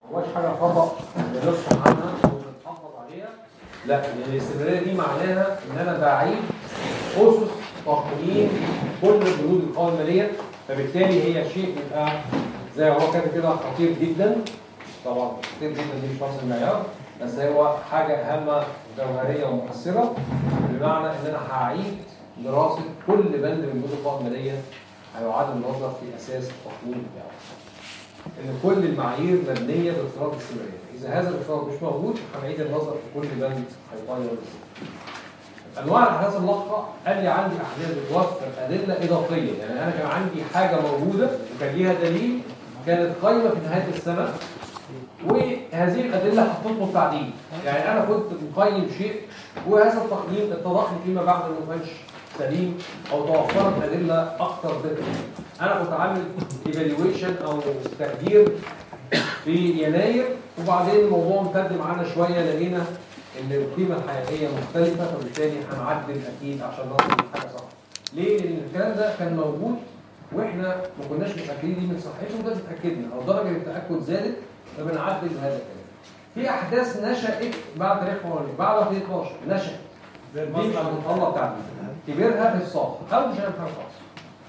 هواش حاجه خطا بنصحى عنها وبنحافظ عليها لا الاستمراريه دي معناها ان انا بعيد اسس تقييم كل بنود القوائم الماليه فبالتالي هي شيء يبقى زي ما هو كاتب كده خطير جدا طبعا خطير جدا دي مش نفس المعيار بس هو حاجه هامه جوهريه ومؤثره بمعنى ان انا هعيد دراسه كل بند من بنود القوائم الماليه هيعاد النظر في اساس التقويم بتاعه. ان كل المعايير مبنيه بافتراض الاستمراريه، اذا هذا الافتراض مش موجود هنعيد النظر في كل بند هيغير الاسم. انواع الاحداث اللحظه قال لي عندي احداث بتوفر ادله اضافيه، يعني انا كان عندي حاجه موجوده وكان ليها دليل كانت قايمه في نهايه السنه وهذه الادله هتطلب تعديل، يعني انا كنت مقيم شيء وهذا التقييم اتضح لي فيما بعد انه ما كانش سليم او توفرت ادله اكثر دقه. انا كنت عامل ايفالويشن او تقدير في يناير وبعدين الموضوع امتد معانا شويه لقينا ان القيمه الحقيقيه مختلفه فبالتالي هنعدل اكيد عشان نوصل لحاجه صح. ليه؟ لان الكلام ده كان موجود واحنا ما كناش متاكدين دي من صحته وده اتاكدنا او درجه التاكد زادت فبنعدل هذا الكلام. في احداث نشات بعد تاريخ فلاني بعد 2012 نشات دي مش هتتطلب تعديل كبرها في الصاف او مش هنعمل حاجه خالص.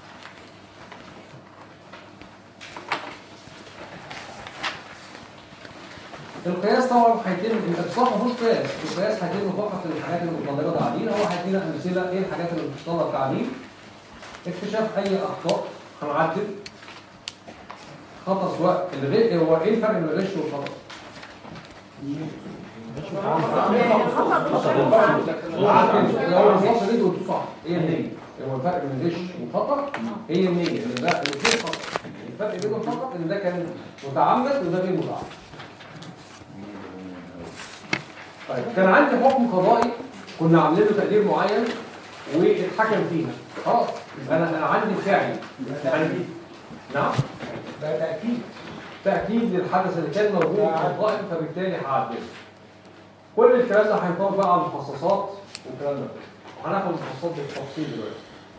القياس طبعا هيتم الاقصاء مفيش قياس، القياس هيتم فقط للحاجات اللي متطلبه تعديل، هو هيدينا امثله ايه الحاجات اللي بتتطلب تعديل. اكتشاف اي اخطاء هنعدل. خطا سواء الغش هو ايه الفرق بين الغش والخطا؟ لو الخطا دي قلت صح هي النية هو الفرق بين الغش والخطا هي النية ان ده الاثنين خطا الفرق بينهم فقط ان ده كان متعمد وده غير متعمد طيب كان عندي حكم قضائي كنا عاملين له تقدير معين واتحكم فيها خلاص يبقى انا انا عندي فعلي عندي نعم ده تاكيد تاكيد للحدث اللي كان موجود في القائم فبالتالي هعدله كل الكلام ده هينطبق بقى على المخصصات والكلام ده وهناخد المخصصات بالتفصيل دلوقتي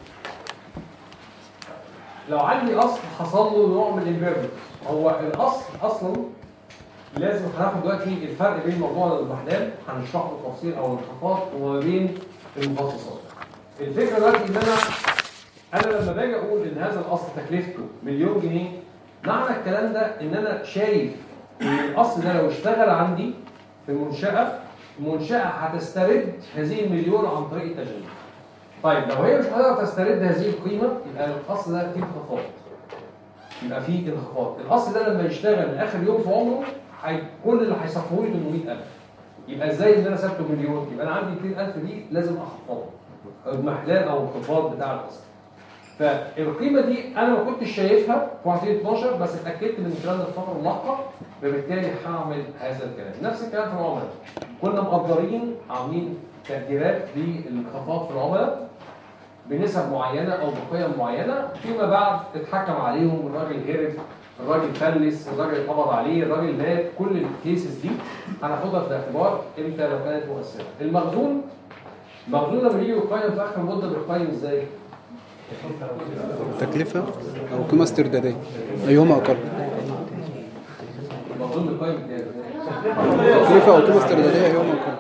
لو عندي اصل حصل له نوع من الامبيرمنت هو الاصل اصلا لازم هناخد دلوقتي الفرق بين موضوع الاضمحلال هنشرحه بالتفصيل او الانخفاض وما بين المخصصات. الفكره دلوقتي ان انا انا لما باجي اقول ان هذا الاصل تكلفته مليون جنيه معنى الكلام ده ان انا شايف ان الاصل ده لو اشتغل عندي في المنشاه المنشاه هتسترد هذه المليون عن طريق التشغيل. طيب لو هي مش قادره تسترد هذه القيمه يبقى الاصل ده فيه انخفاض. يبقى فيه انخفاض، الاصل ده لما يشتغل لاخر يوم في عمره هي- كل اللي هيصفوه لي 800000 يبقى ازاي ان انا سبته مليون يبقى انا عندي 200000 دي لازم اخفضها اضمحلال او انخفاض بتاع الاصل فالقيمه دي انا ما كنتش شايفها في 2012 بس اتاكدت من الكلام ده في الفتره اللاحقه فبالتالي هعمل هذا الكلام نفس الكلام في العملاء كنا مقدرين عاملين تقديرات للانخفاض في العملاء بنسب معينه او بقيم معينه فيما بعد اتحكم عليهم الراجل هرب الراجل فلس الراجل اتقبض عليه الراجل مات كل الكيسز دي هناخدها في الاعتبار امتى لو كانت مؤثره المخزون المخزون لما يجي يقيم في اخر المده بيقيم ازاي؟ تكلفة أو قيمة استردادية أيهما أقل المخزون بيقيم ازاي؟ تكلفة أو قيمة استردادية أيهما أقل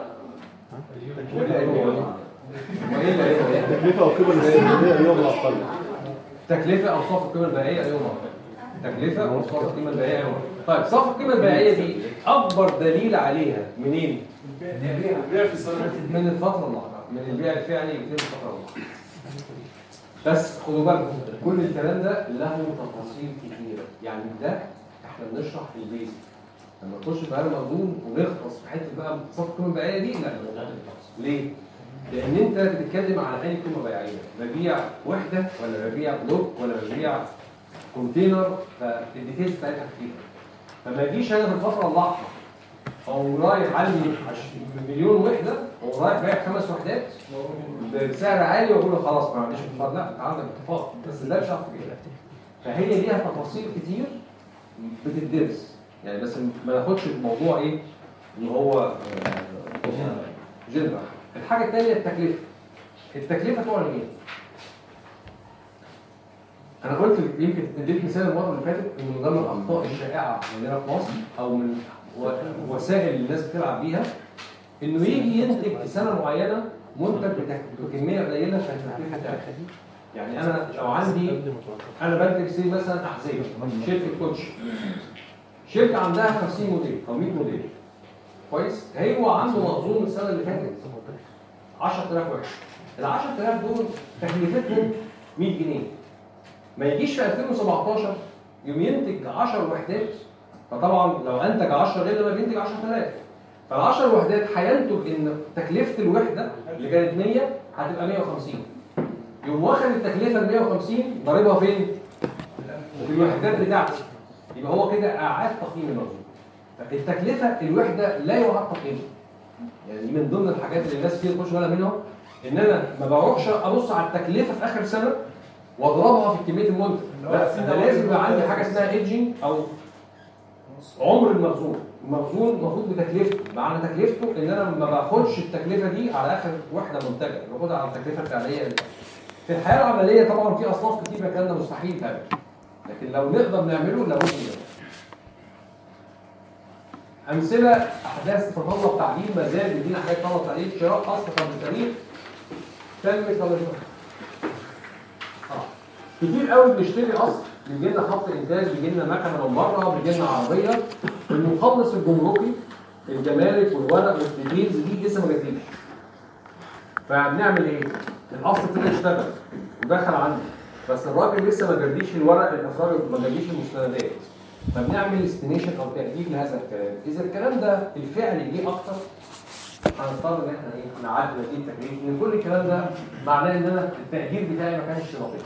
وايه اللي هيبقى ايه؟ تكلفة وقيمة الاستثمارية يوم الأقل تكلفة أو صافي القيمة البيعية يوم تكلفة أو صافي القيمة البيعية يوم طيب صافي القيمة البيعية دي أكبر دليل عليها منين؟ من الفترة اللاحقة من البيع الفعلي يتم الفترة اللاحقة بس خدوا بالكم كل الكلام ده له تفاصيل كتيرة يعني ده احنا بنشرح البيزك لما نخش في هذا المخزون ونخلص في حته بقى صافي القيمة البيعية دي لا الموضوع بيخلص ليه؟ لان انت بتتكلم عن اي قيمه بيعيه ببيع وحده ولا ببيع بلوك ولا ببيع كونتينر فالديتيلز بتاعتها كتير فما يجيش انا في الفتره اللاحقه او رايح عندي عش- مليون وحده ورايح بايع خمس وحدات بسعر عالي واقول له خلاص ما عنديش اتفاق لا انت عندك اتفاق بس ده مش هعرف تبيعها فهي ليها تفاصيل كتير بتدرس يعني بس ما ناخدش الموضوع ايه ان هو جنرال الحاجه الثانيه التكلفه التكلفه تعلن ايه انا قلت يمكن اديت مثال المره اللي فاتت ان من ضمن الاخطاء الشائعه عندنا في مصر او من و- وسائل اللي الناس بتلعب بيها انه يجي ينتج في سنه معينه منتج بتك- بكميه قليله فالتكلفه بتاعتها يعني انا لو عندي انا بنتج سي مثلا احذيه شركه كوتش شركه عندها 50 موديل او 100 موديل كويس هو عنده مخزون السنه اللي فاتت 10000 واحد ال 10000 دول تكلفتهم 100 جنيه ما يجيش في 2017 يوم ينتج 10 وحدات فطبعا لو انتج 10 غير لما بينتج 10000 فال 10 وحدات هينتج ان تكلفه الوحده اللي كانت 100 هتبقى 150 يقوم واخد التكلفه ال 150 ضاربها فين؟ في الوحدات بتاعتي يبقى هو كده اعاد تقييم المخزون التكلفه الوحده لا يعاد تقييمها يعني دي من ضمن الحاجات اللي الناس كتير تخش بالها منها ان انا ما بروحش ابص على التكلفه في اخر سنه واضربها في كميه المنتج لا انا لازم يبقى عندي حاجه اسمها ايدجنج او عمر المخزون المخزون المفروض بتكلفته معنى تكلفته ان انا ما باخدش التكلفه دي على اخر وحده منتجه باخدها على التكلفه الفعليه في الحياه العمليه طبعا في اصناف كتير كان ده مستحيل فعلا لكن لو نقدر نعمله لابد منه امثله احداث تتطلب تعديل ما زال بيدينا حاجات تتطلب تعديل شراء اصل قبل التاريخ تم تغييرها آه. كتير قوي بنشتري اصل بيجي لنا خط انتاج بيجي لنا مكنه من بره بيجي لنا عربيه المخلص الجمركي الجمارك والورق والديتيلز دي لسه ما جاتليش فبنعمل ايه؟ الاصل ابتدى يشتغل ودخل عندي بس الراجل لسه ما جابليش الورق الاخراج ما جابليش المستندات فبنعمل استيميشن او تقدير لهذا الكلام اذا الكلام ده الفعل جه اكتر هنضطر ان احنا ايه نعدل نتيجه التكليف ان كل الكلام ده معناه ان انا التقدير بتاعي ما كانش دقيق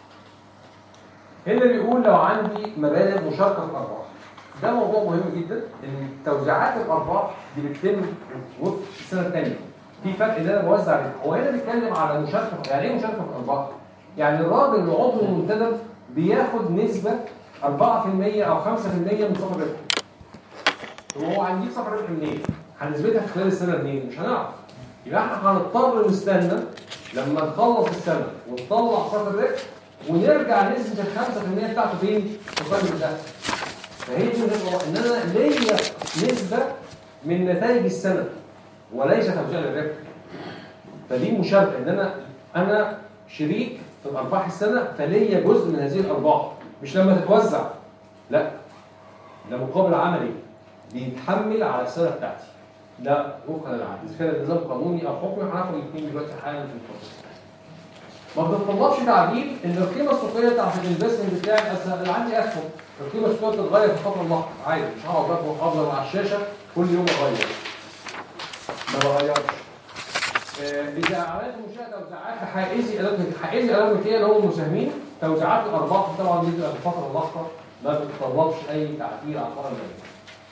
هنا بيقول لو عندي مبالغ مشاركه في الارباح ده موضوع مهم جدا ان توزيعات الارباح دي بتتم وفق السنه الثانيه في فرق ان انا بوزع ربح. هو هنا بيتكلم على مشاركه يعني ايه مشاركه في الارباح؟ يعني الراجل اللي عضو منتدب بياخد نسبه 4% او 5% من صافي الربح وهو هنجيب صافي الربح منين؟ هنثبتها في خلال السنه منين؟ مش هنعرف يبقى احنا هنضطر نستنى لما نخلص السنه ونطلع صافي الربح ونرجع نسبه ال 5% بتاعته فين؟ في قائمه الدخل فهي دي النقطة ان انا ليا نسبة من نتائج السنة وليس توزيع للربح فدي مشاركة ان انا انا شريك في ارباح السنة فليا جزء من هذه الارباح مش لما تتوزع لا ده مقابل عملي بيتحمل على السنة بتاعتي ده وفقا للعقد اذا كان نظام قانوني او حكمي هناخد الاثنين دلوقتي حالا في الفصل ما بتتطلبش تعديل ان القيمه السوقيه بتاعت الانفستمنت بتاعي أصل انا عندي اسهم القيمه السوقيه بتتغير في الفتره اللاحقه عادي مش هقعد اخد افضل على الشاشه كل يوم اغير ما بغيرش آه، اذا عملت منشاه توزيعات حائزي الام حائزي الام اللي هم المساهمين توزيعات الارباح طبعا دي بتبقى في الفتره اللاحقه ما بتتطلبش اي تعديل على الفتره الماليه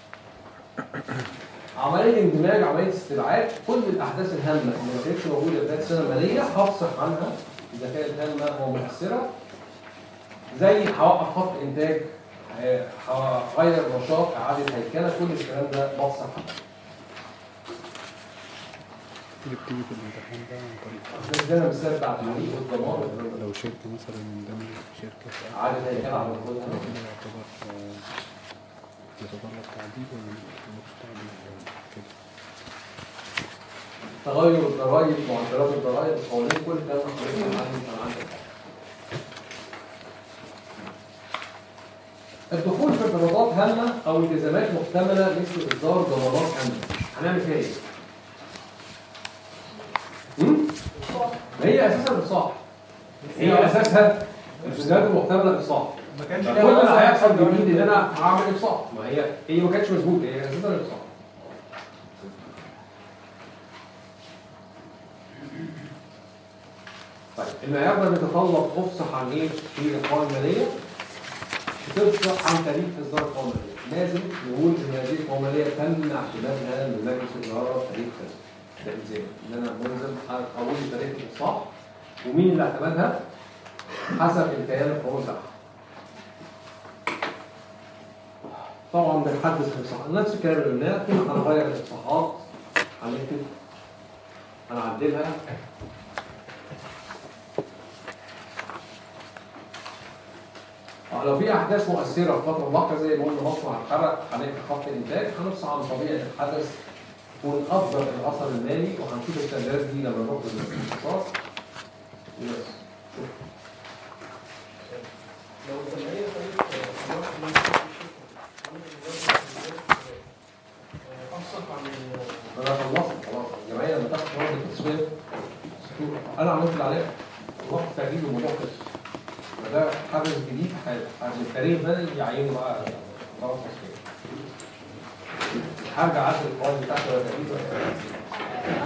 عمليه اندماج عمليه استبعاد كل الاحداث الهامه اللي ما كانتش موجوده في بدايه السنه الماليه هفصح عنها اذا كانت هامه ومؤثره زي هوقف خط انتاج ه- هغير نشاط اعاده هيكله كل الكلام ده بفصح عنه اللي بتيجي في الامتحان ده عن طريق بس ده مثال بتاع التعليق والضمان والكلام ده. لو شركة مثلا مندمجة في شركة اعاده هيكله على الوجود كده يعتبر آه، يتطلب تعديل ولا مش تعديل ولا كده تغير الضرائب معدلات الضرائب القوانين كل الكلام ده حضرتك عندي كان عندك الدخول في ارتباطات هامه او التزامات محتمله مثل اصدار ضمانات هامه هنعمل فيها ايه؟ هم؟ ما هي اساسا الاصلاح هي اساسها الالتزامات المحتمله الاصلاح ما كانش كل اللي هيحصل جديد ان انا هعمل اصلاح ما هي هي ما كانتش مظبوطه هي اساسا الاصلاح طيب المعيار ده بيتطلب افصح عن ايه في القوائم الماليه تفصح عن تاريخ اصدار القوائم الماليه لازم نقول ان هذه القوائم الماليه تم اعتمادها من مجلس الاداره تاريخ كذا ده الزام ان انا ملزم اقول تاريخ الاصلاح ومين اللي اعتمدها حسب الكيان القومي بتاعها طبعا بنحدث الاصلاحات نفس الكلام اللي قلناه كنا هنغير الاصلاحات هنكتب هنعدلها لو في احداث مؤثره في فتره مؤقته زي ما قلنا مصنع اتحرق هنقفل خط الانتاج هنفصل عن طبيعه الحدث ونقدر الاثر المالي وهنشوف التغييرات دي لما نروح للاختصاص بس. لو الجمعية طيب الواحد من أفصح عن ال- انا خلصت خلاص الجمعيه لما تاخد قرار التصوير انا عملت اللي عليا رحت تغيير الموضوع خلص فده حدث جديد ح- عشان التاريخ ده يعينه بقى قرار تصوير حاجه عدت القوانين بتاعته ولا تغيير ولا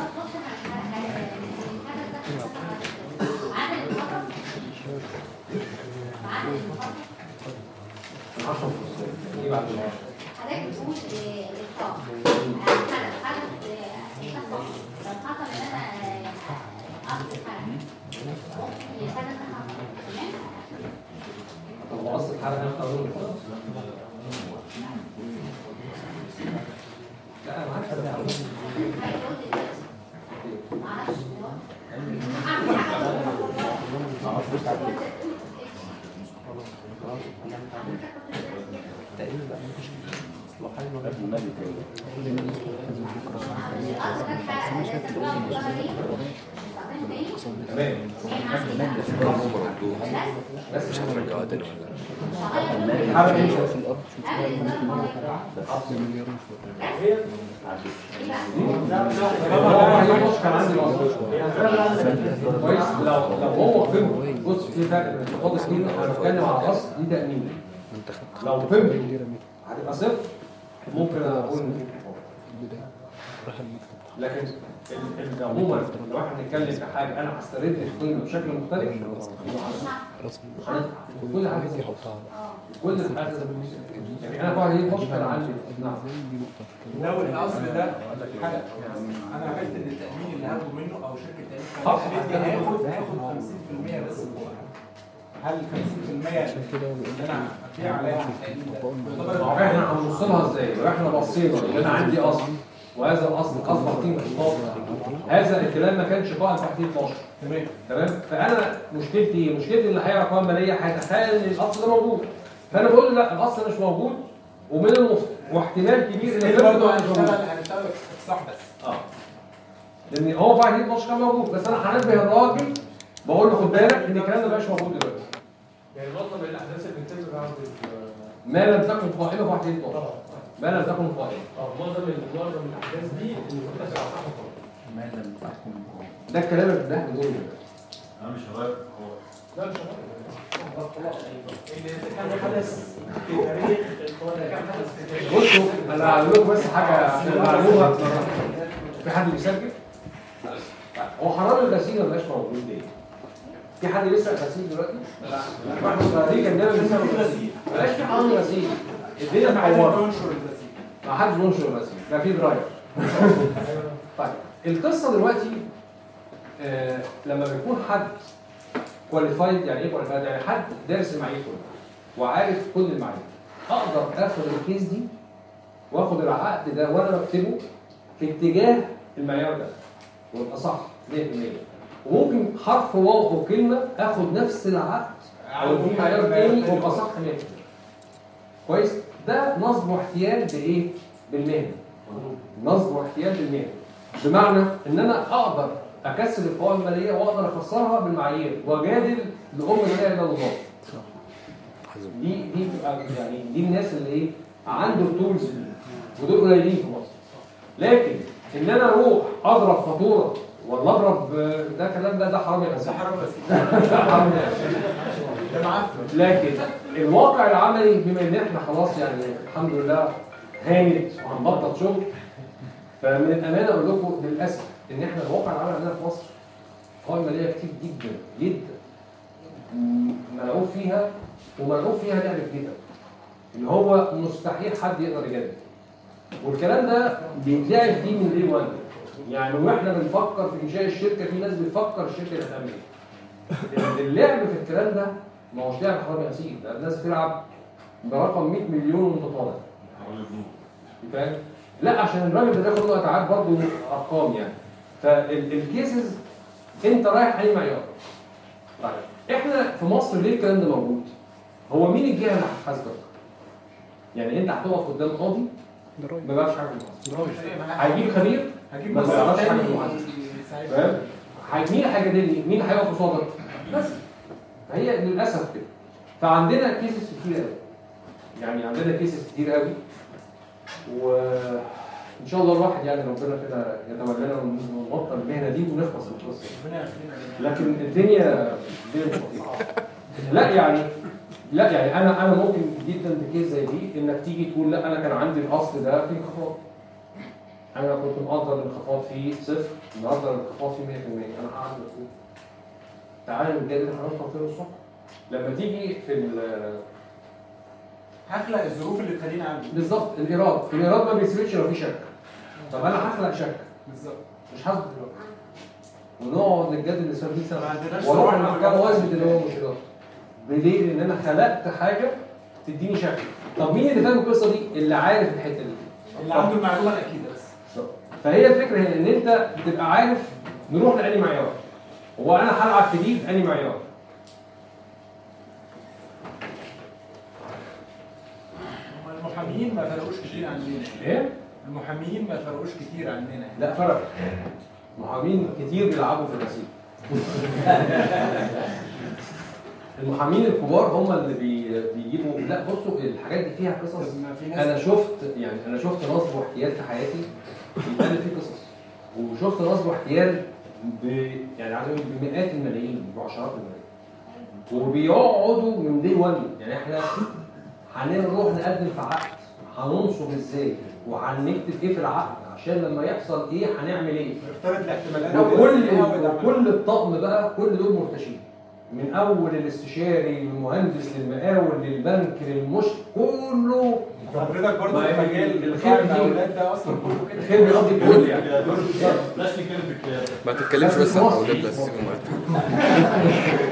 من 10 فلوس ايه بعد ال 10 حضرتك بتقول الإطلاق حدث حدث لو حصل إن أنا أصل حدث ممكن الحدث ده حصل تمام؟ طب هو اصل الحاله هناخد اول لا انا معاك حضرتك قلت دلوقتي معرفش دلوقتي الأصل كان حاجة لازم تبقى مجرد تمام بس مش عارف ارجعها تاني ولا لا الحاله ايه في الارض شوف مليار هو هي مش كان عندي الأصل. كويس لو لو هو قيمه بص في فرق بين انتقاد القيمه احنا بنتكلم على اصل دي تامين انت خدت لو خدت قيمته اللي رميته هتبقى صفر ممكن اقول إن في انخفاض. في البدايه راح المكتب لكن ال- ال- عموما لو احنا بنتكلم في حاجه انا هسترد القيمه بشكل مختلف يبقى رسم هن- كل حاجه دي حطها على كل الحاجه يعني انا بقى هي مشكله عندي نعم دي نقطه لو الاصل ده حاجه انا عرفت ان التامين اللي هاخده منه او شركه خلاص. تامين هاخد هاخد 50% بس جوه هل 50% عشان كده بيقول اللي لك انا هبيع عليها التامين ده ما هو احنا هنوصلها ازاي؟ لو احنا بصينا ان انا عندي اصل وهذا الاصل اصبح قيمه اضافه هذا الكلام ما كانش قائم تحت 12 تمام تمام فانا مشكلتي ايه؟ مشكلتي اللي هيعرف قوائم ماليه هيتخيل ان الاصل ده موجود فانا بقول له لا الاصل مش موجود ومن المف... واحتمال كبير ان ستيل الكلام برضه ده مش موجود هنشتغل هنشتغل صح بس اه لان هو بعد 12 كان موجود بس انا هنبه الراجل بقول له خد بالك ان الكلام ده مش موجود دلوقتي يعني معظم الأحداث اللي بتتم بعد ال- ما لم تكن قائمه بعد 12 ما لم تكن قائمه اه معظم ال- معظم الأحداث دي اللي بتبقى على صح ده الكلام اللي احنا بنقوله انا مش هغير هو لا مش هغير. اللي إذا كان حدث في تاريخ إذا كان حدث في تاريخ بصوا انا هقول لكم بس حاجه عشان معلومه في حد بيسجل؟ هو حرام الغسيل ما بقاش موجود ليه؟ في حد بيسرق غسيل دلوقتي؟ لا واحد صغيرين كان دايما بيسرق غسيل بلاش في حرام الغسيل الدنيا محوره تنشر الغسيل ما حدش بينشر الغسيل لا في دراير طيب القصه دلوقتي آه لما بيكون حد كواليفايد يعني ايه كواليفايد؟ يعني حد دارس المعايير كلها وعارف كل المعايير اقدر اخد الكيس دي واخد العقد ده وانا بكتبه في اتجاه المعيار ده ويبقى صح 100% وممكن حرف واو او كلمه اخد نفس العقد او في معيار تاني ويبقى صح 100% كويس ده نصب واحتيال بايه؟ بالمهنه نصب واحتيال بالمهنه بمعنى ان انا اقدر اكسر القوائم الماليه واقدر اخسرها بالمعايير واجادل لام لا اله الا الله حزم دي دي بتبقى يعني دي الناس اللي ايه عنده التولز دي ودول قليلين في مصر لكن ان انا اروح اضرب فاتوره ولا اضرب ده كلام ده ده حرام يا ده غسيل حرام غسيل ده حرام يا غسيل. ده معفن لكن الواقع العملي بما ان احنا خلاص يعني الحمد لله هانت وهنبطل شغل فمن الامانه اقول لكم للاسف ان احنا الواقع العملي عندنا في مصر قوائم ماليه كتير جدا جدا م- ملعوب فيها وملعوب فيها لعبه جدا اللي هو مستحيل حد يقدر يجدد والكلام ده بيتلعب فيه من دي 1 يعني واحنا بنفكر في انشاء الشركه في ناس بتفكر الشركه تعمل ايه اللعب في الكلام ده ما هوش لعب حرام ياسين ده الناس بتلعب برقم 100 مليون وانت طالع حوالي النور فاهم؟ لا عشان الراجل ده بياخد وقت عاد برضه ارقام يعني فالكيسز انت رايح اي معيار طيب احنا في مصر ليه الكلام ده موجود؟ هو مين الجهه اللي هتحاسبك؟ يعني انت هتقف قدام قاضي ضرايب ما بيعرفش حاجه في المحاسبه هيجيب خبير هجيب ما بس بيعرفش حاجه في تاني المحاسبه يساعدني. فاهم؟ هي- مين هيجادلني؟ مين هيقف قصادك؟ بس هي للاسف كده فعندنا كيسز كتير قوي يعني عندنا كيسز كتير قوي وان شاء الله الواحد يعني ربنا كده يتولانا ونبطل المهنه دي ونخلص من القصه ربنا يخلينا لكن الدنيا الدنيا مش لطيفه لا يعني لا يعني انا انا ممكن جدا بكيس زي دي انك تيجي تقول لا انا كان عندي الاصل ده في انخفاض انا كنت مقدر الانخفاض فيه صفر النهارده الانخفاض فيه 100% انا هقعد اقول تعالى نتجادل هنوصل فين الصبح لما تيجي في ال- هخلق الظروف اللي تخليني اعمل بالظبط الايراد في الايراد ما بيثبتش لو في شك طب انا هخلق شك بالظبط مش هثبت الايراد ونقعد نتجادل لسنه 100 سنه ما عندناش واروح صراحة المحكمه مجال واثبت ان هو مش ايراد ليه؟ لان انا خلقت حاجه تديني شك طب مين اللي فاهم القصه دي؟ اللي عارف الحته دي اللي عنده المعلومه الاكيده بس فهي الفكره هنا ان انت بتبقى عارف نروح لاني معيار هو انا هلعب في دي باني معيار هم المحامين ما فرقوش كتير عننا ايه؟ المحامين ما فرقوش كتير عننا لا فرق محامين كتير بيلعبوا في الغسيل المحامين الكبار هم اللي بي... بيجيبوا لا بصوا الحاجات دي فيها قصص بس ما في ناس انا شفت يعني انا شفت نصب واحتيال في حياتي بيتقال فيه قصص وشفت نصب واحتيال ب يعني عايز اقول بمئات الملايين بعشرات الملايين وبيقعدوا من دي 1 يعني احنا هنروح نقدم في عقد هننصب ازاي وهنكتب ايه في العقد عشان لما يحصل ايه هنعمل ايه نفترض الاحتمالات وكل ونعمل. وكل الطقم بقى كل دول مرتشين من اول الاستشاري للمهندس للمقاول للبنك للمش كله حضرتك برضه ما في هي مجال الخير بتاع كتير. الاولاد ده اصلا كله كده الخير بيقضي الكل يعني بلاش نتكلم في الكلام ما تتكلمش بس عن الاولاد بس سيبهم معاك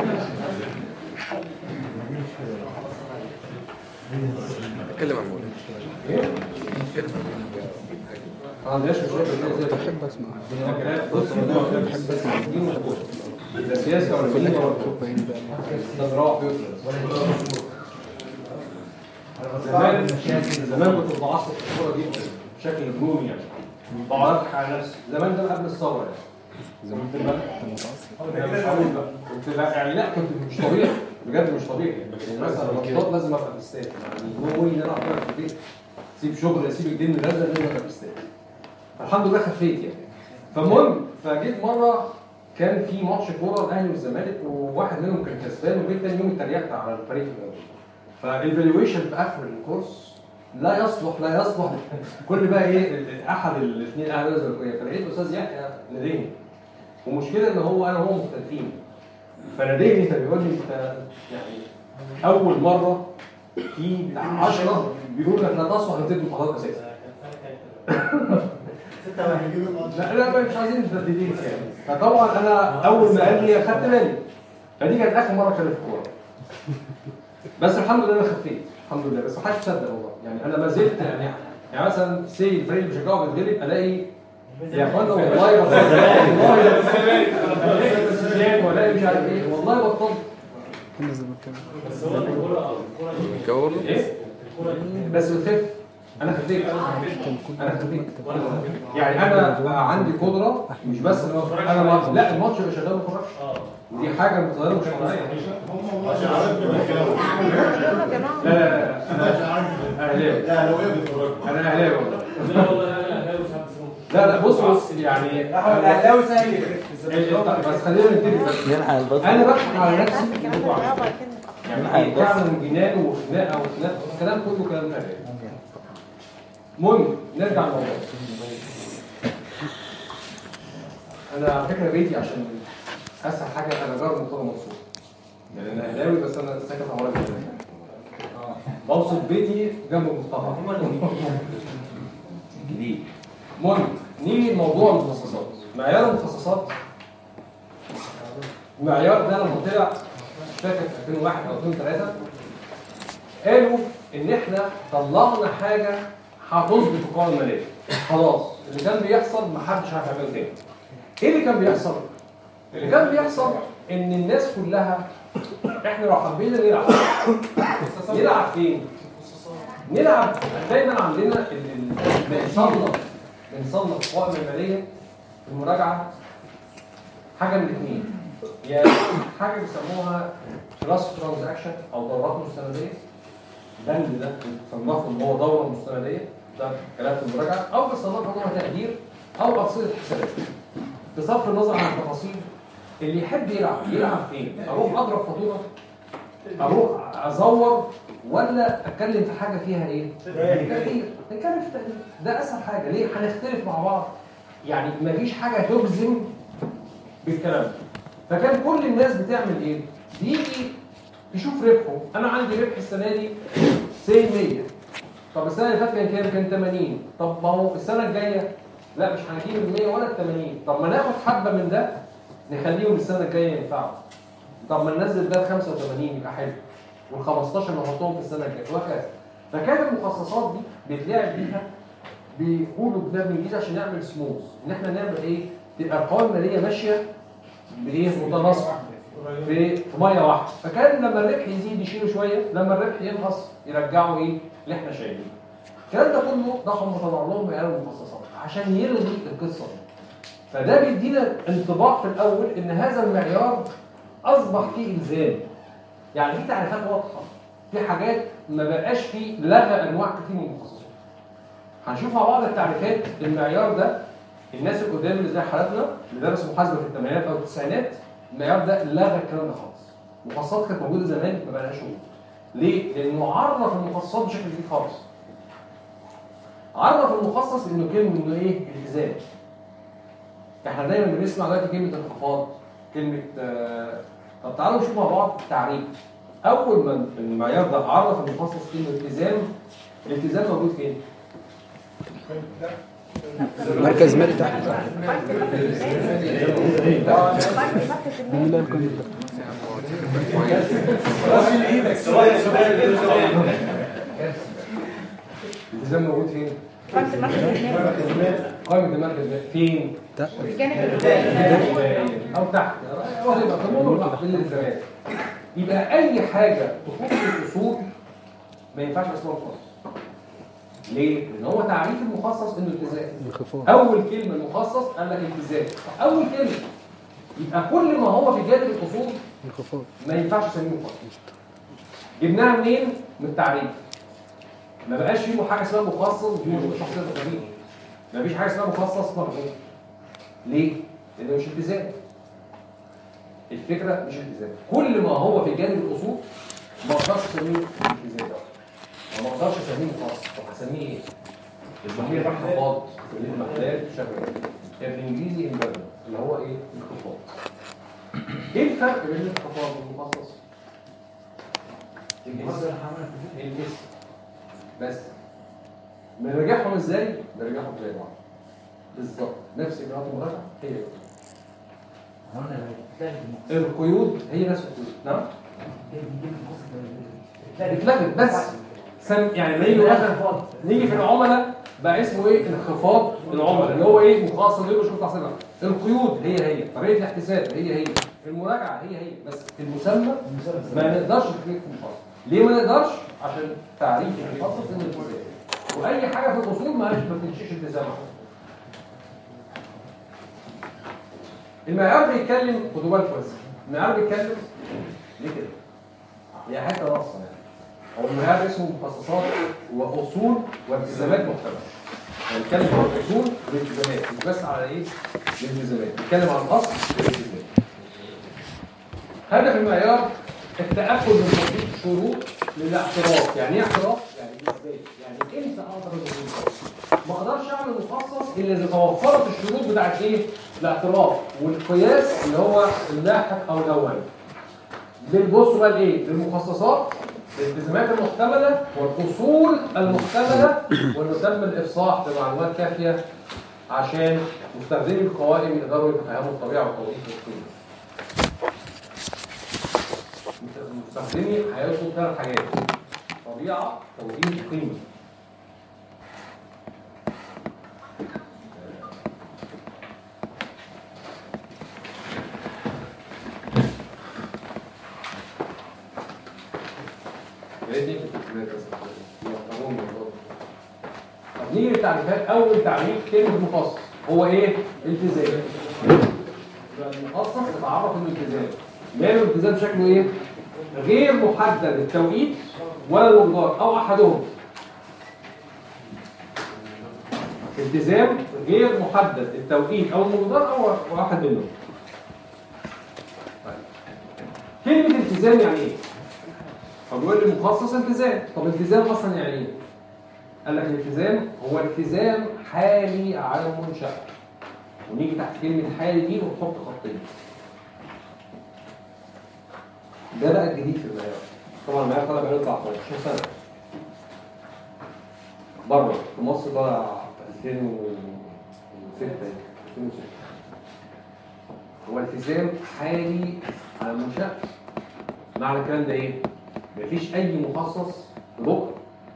اتكلم عن الاولاد ايه؟ اتكلم ما عندناش مشاكل زي زي بحب اسمع لكن بص بحب اسمع دين وكفر لا سياسه ولا في دين الاخر ولا بشوف بعيني بقى ده زراعه زمان زمان كنت بعصب الصوره جدا بشكل جنوني يعني بعرض على نفسي زمان ده قبل الثوره يعني زمان ده بقى كان متعصب أنا مش هقول بقى. كنت لا يعني لا كنت مش طبيعي بجد مش طبيعي يعني مثلا مرتبط لازم ابقى في الاستاد يعني هو ان انا اقعد في البيت سيب شغل اسيب الدين لازم لازم ابقى في الاستاد الحمد لله خفيت يعني فالمهم فجيت مره كان في ماتش كوره الاهلي والزمالك وواحد منهم كان كسبان وجيت تاني يوم اتريقت على الفريق الاول فالفالويشن في اخر الكورس لا يصلح لا يصلح كل بقى ايه ال- احد الاثنين اهل الزمالكيه فلقيت استاذ يحيى ناديني والمشكله ان هو انا وهو مختلفين فناديني فبيقول لي انت يعني اول مره في بتاع 10 بيقول لك لا تصلح ان تدوا قرار اساسي لا لا بقى مش عايزين مترددين يعني فطبعا انا اول ما قال لي خدت بالي فدي كانت اخر مره كانت في الكوره بس الحمد لله انا خفيت الحمد لله بس ما حدش صدق والله يعني انا ما زلت يعني يعني مثلا سي الفريق اللي بشجعه بيتغلب الاقي يا اخوانا والله بطلت والله بطلت ولا مش عارف ايه والله بطلت كنا زملكاوي الجو برضه ايه بس بتخف انا خفيت كان كل انا دكتور خفيت مكتب يعني انا عندي قدره مش بس ان هو- انا ما- لا الماتش يبقى شغال ما اتفرجش ودي حاجه متغيره مش طبيعيه عشان عارف بالكلام لا لا لا انا اهلاوي لا لو ايه بتفرج انا اهلاوي والله لا والله انا اهلاوي وساعات بسموه لا لا بص بص يعني احمد الاهلاوي سهل يخف الزمالك بس خلينا نبتدي بس نلحق البطل انا بضحك على نفسي يعني ايه تعمل جنان وخناقه وخناقه الكلام كله كلام فارغ المهم نرجع للموضوع انا على فكره بيتي عشان اسهل حاجه انا جار مرتضى منصور يعني انا اهلاوي بس انا ساكن في عماره جديدة. بوصف بيتي جنب مصطفى جديد المهم نيجي لموضوع المخصصات معيار المخصصات المعيار ده لما طلع مش فاكر في 2001 او 2003 قالوا ان احنا طلعنا حاجه هتظبط القوائم الماليه خلاص اللي كان بيحصل محدش عارف يعمله تاني ايه اللي كان بيحصل؟ اللي كان بيحصل ان الناس كلها احنا لو حبينا نلعب نلعب فين؟ نلعب دايما عندنا ال- ال- بنصنف بنصنف القوائم الماليه في المراجعه حاجه من الاثنين يا حاجه بيسموها كلاس ترانزاكشن او دورات مستنديه بند ده بنصنفه ان هو دوره مستنديه ده كلام في المراجعه او بنصنفه ان هو تقدير او ارصده حسابات بصرف النظر عن التفاصيل اللي يحب يلعب يلعب فين؟ اروح اضرب فاتوره اروح ازور ولا اتكلم في حاجه فيها ايه؟ تقدير نتكلم في التقدير ده اسهل حاجه ليه؟ هنختلف مع بعض يعني مفيش حاجه تجزم بالكلام ده فكان كل الناس بتعمل ايه؟ بيجي يشوف ربحه انا عندي ربح السنه دي سي 100 طب السنه اللي فاتت كان كام؟ كان 80 طب ما هو السنه الجايه لا مش هنجيب ال 100 ولا ال 80 طب ما ناخد حبه من ده نخليهم السنه الجايه ينفعوا طب ما ننزل ده ل 85 يبقى حلو وال 15 نحطهم في السنه الجايه وهكذا فكانت المخصصات دي بيتلعب بيها بيقولوا بلاد الانجليزي عشان نعمل سموث ان احنا نعمل ايه؟ تبقى القوائم الماليه ماشيه بايه؟ متناسقه في في ميه واحده فكان لما الربح يزيد يشيلوا شويه لما الربح ينقص يرجعوا ايه؟ اللي احنا شايلينه الكلام ده كله ده هم طلع لهم معيار المخصصات عشان يلغي القصه دي فده بيدينا انطباع في الاول ان هذا المعيار اصبح فيه الزام يعني في تعريفات واضحه في حاجات ما بقاش فيه لغى انواع كتير من المخصصات هنشوف مع بعض التعريفات المعيار ده الناس القدام اللي زي حالاتنا اللي درسوا محاسبه في الثمانينات او التسعينات المعيار ده لغى الكلام ده خالص المخصصات كانت موجوده زمان ما بقاش موجود ليه؟ لانه عرف المخصصات بشكل جديد خالص عرف المخصص انه كلمه انه ايه؟ التزام احنا دايما بنسمع دلوقتي كلمه انخفاض كلمه آه، طب تعالوا نشوف مع بعض التعريف اول ما المعيار ده عرف المخصص كلمه التزام الالتزام موجود فين؟ مركز مالي تحت مين اللي يمكن الالتزام موجود فين؟ قائمة المركز المالي قائمه المركز ده فين؟ الجانب الإداري او تحت هو هيبقى قانون في الالتزامات يبقى اي حاجه تخص الاصول ما ينفعش اسمها مخصص ليه؟ لان هو تعريف المخصص انه التزام انخفاض اول كلمه المخصص قال لك التزام اول كلمه يبقى كل ما هو في جانب الاصول انخفاض ما ينفعش اسميه مخصص جبناها منين؟ من التعريف ما بقاش فيه حاجه اسمها مخصص دي مش شخصيه تقريبا ما فيش حاجه اسمها مخصص مرغوب ليه؟ لانه مش التزام الفكره مش التزام كل ما هو في جانب الاصول ما اقدرش اسميه التزام ده ما اقدرش اسميه مخصص طب هسميه ايه؟ المحلية انخفاض المحلات شغال الانجليزي امبرد اللي هو ايه؟ انخفاض ايه الفرق بين الانخفاض والمخصص؟ الجسم الجسم بس بنرجعهم ازاي؟ بنرجعهم زي بعض بالظبط نفس اجراءات المراجعه هي هي. القيود هي نفس القيود نعم اتلغت بس سم يعني نيجي اخر نيجي في العملاء بقى اسمه ايه انخفاض العملاء اللي هو ايه مخاص اللي مش متعصبه القيود هي هي طريقه الاحتساب هي هي المراجعه هي هي بس المسمى ما نقدرش نكتب مخاص ليه ما نقدرش عشان تعريف المخصص انه التزام واي حاجه في الاصول ما ما تمشيش التزام المعيار بيتكلم خدوا بالكم بس المعيار بيتكلم ليه كده؟ هي حته ناقصه يعني هو المعيار اسمه مخصصات واصول والتزامات مختلفه يعني بيتكلم عن الاصول والالتزامات مش بس على ايه؟ الالتزامات بيتكلم عن الاصل والالتزام هدف المعيار التاكد من تطبيق شروط للاعتراف يعني ايه اعتراف؟ يعني ايه اثبات يعني امتى اقدر اقول ما اقدرش اعمل مخصص الا اذا توفرت الشروط بتاعت ايه؟ الاعتراف والقياس اللي هو اللاحق او الاول بنبص بقى لايه؟ للمخصصات الالتزامات المحتمله والاصول المحتمله وانه تم الافصاح بمعلومات كافيه عشان مستخدمي القوائم يقدروا يتفهموا الطبيعه والتوقيت والقيمه. مستخدمي هيوصلوا ثلاث حاجات طبيعه توقيت قيمه. يفهمون الموضوع ده. طب نيجي للتعريفات اول تعريف كلمه مخصص هو ايه التزام يبقى المخصص تتعرف انه التزام ماله الالتزام شكله ايه غير محدد التوقيت ولا المقدار او احدهم التزام غير محدد التوقيت او المقدار او واحد منهم طيب. كلمه التزام يعني ايه فبيقول لي مخصص التزام طب التزام اصلا يعني ايه قال لك الالتزام هو التزام حالي على المنشأ ونيجي تحت كلمة حالي دي ونحط خطين ده بقى الجديد في المعيار طبعا المعيار طلع بقاله 14 سنة بره في مصر طلع 2006 2006 هو التزام حالي على المنشأ معنى الكلام ده ايه؟ مفيش أي مخصص لبكره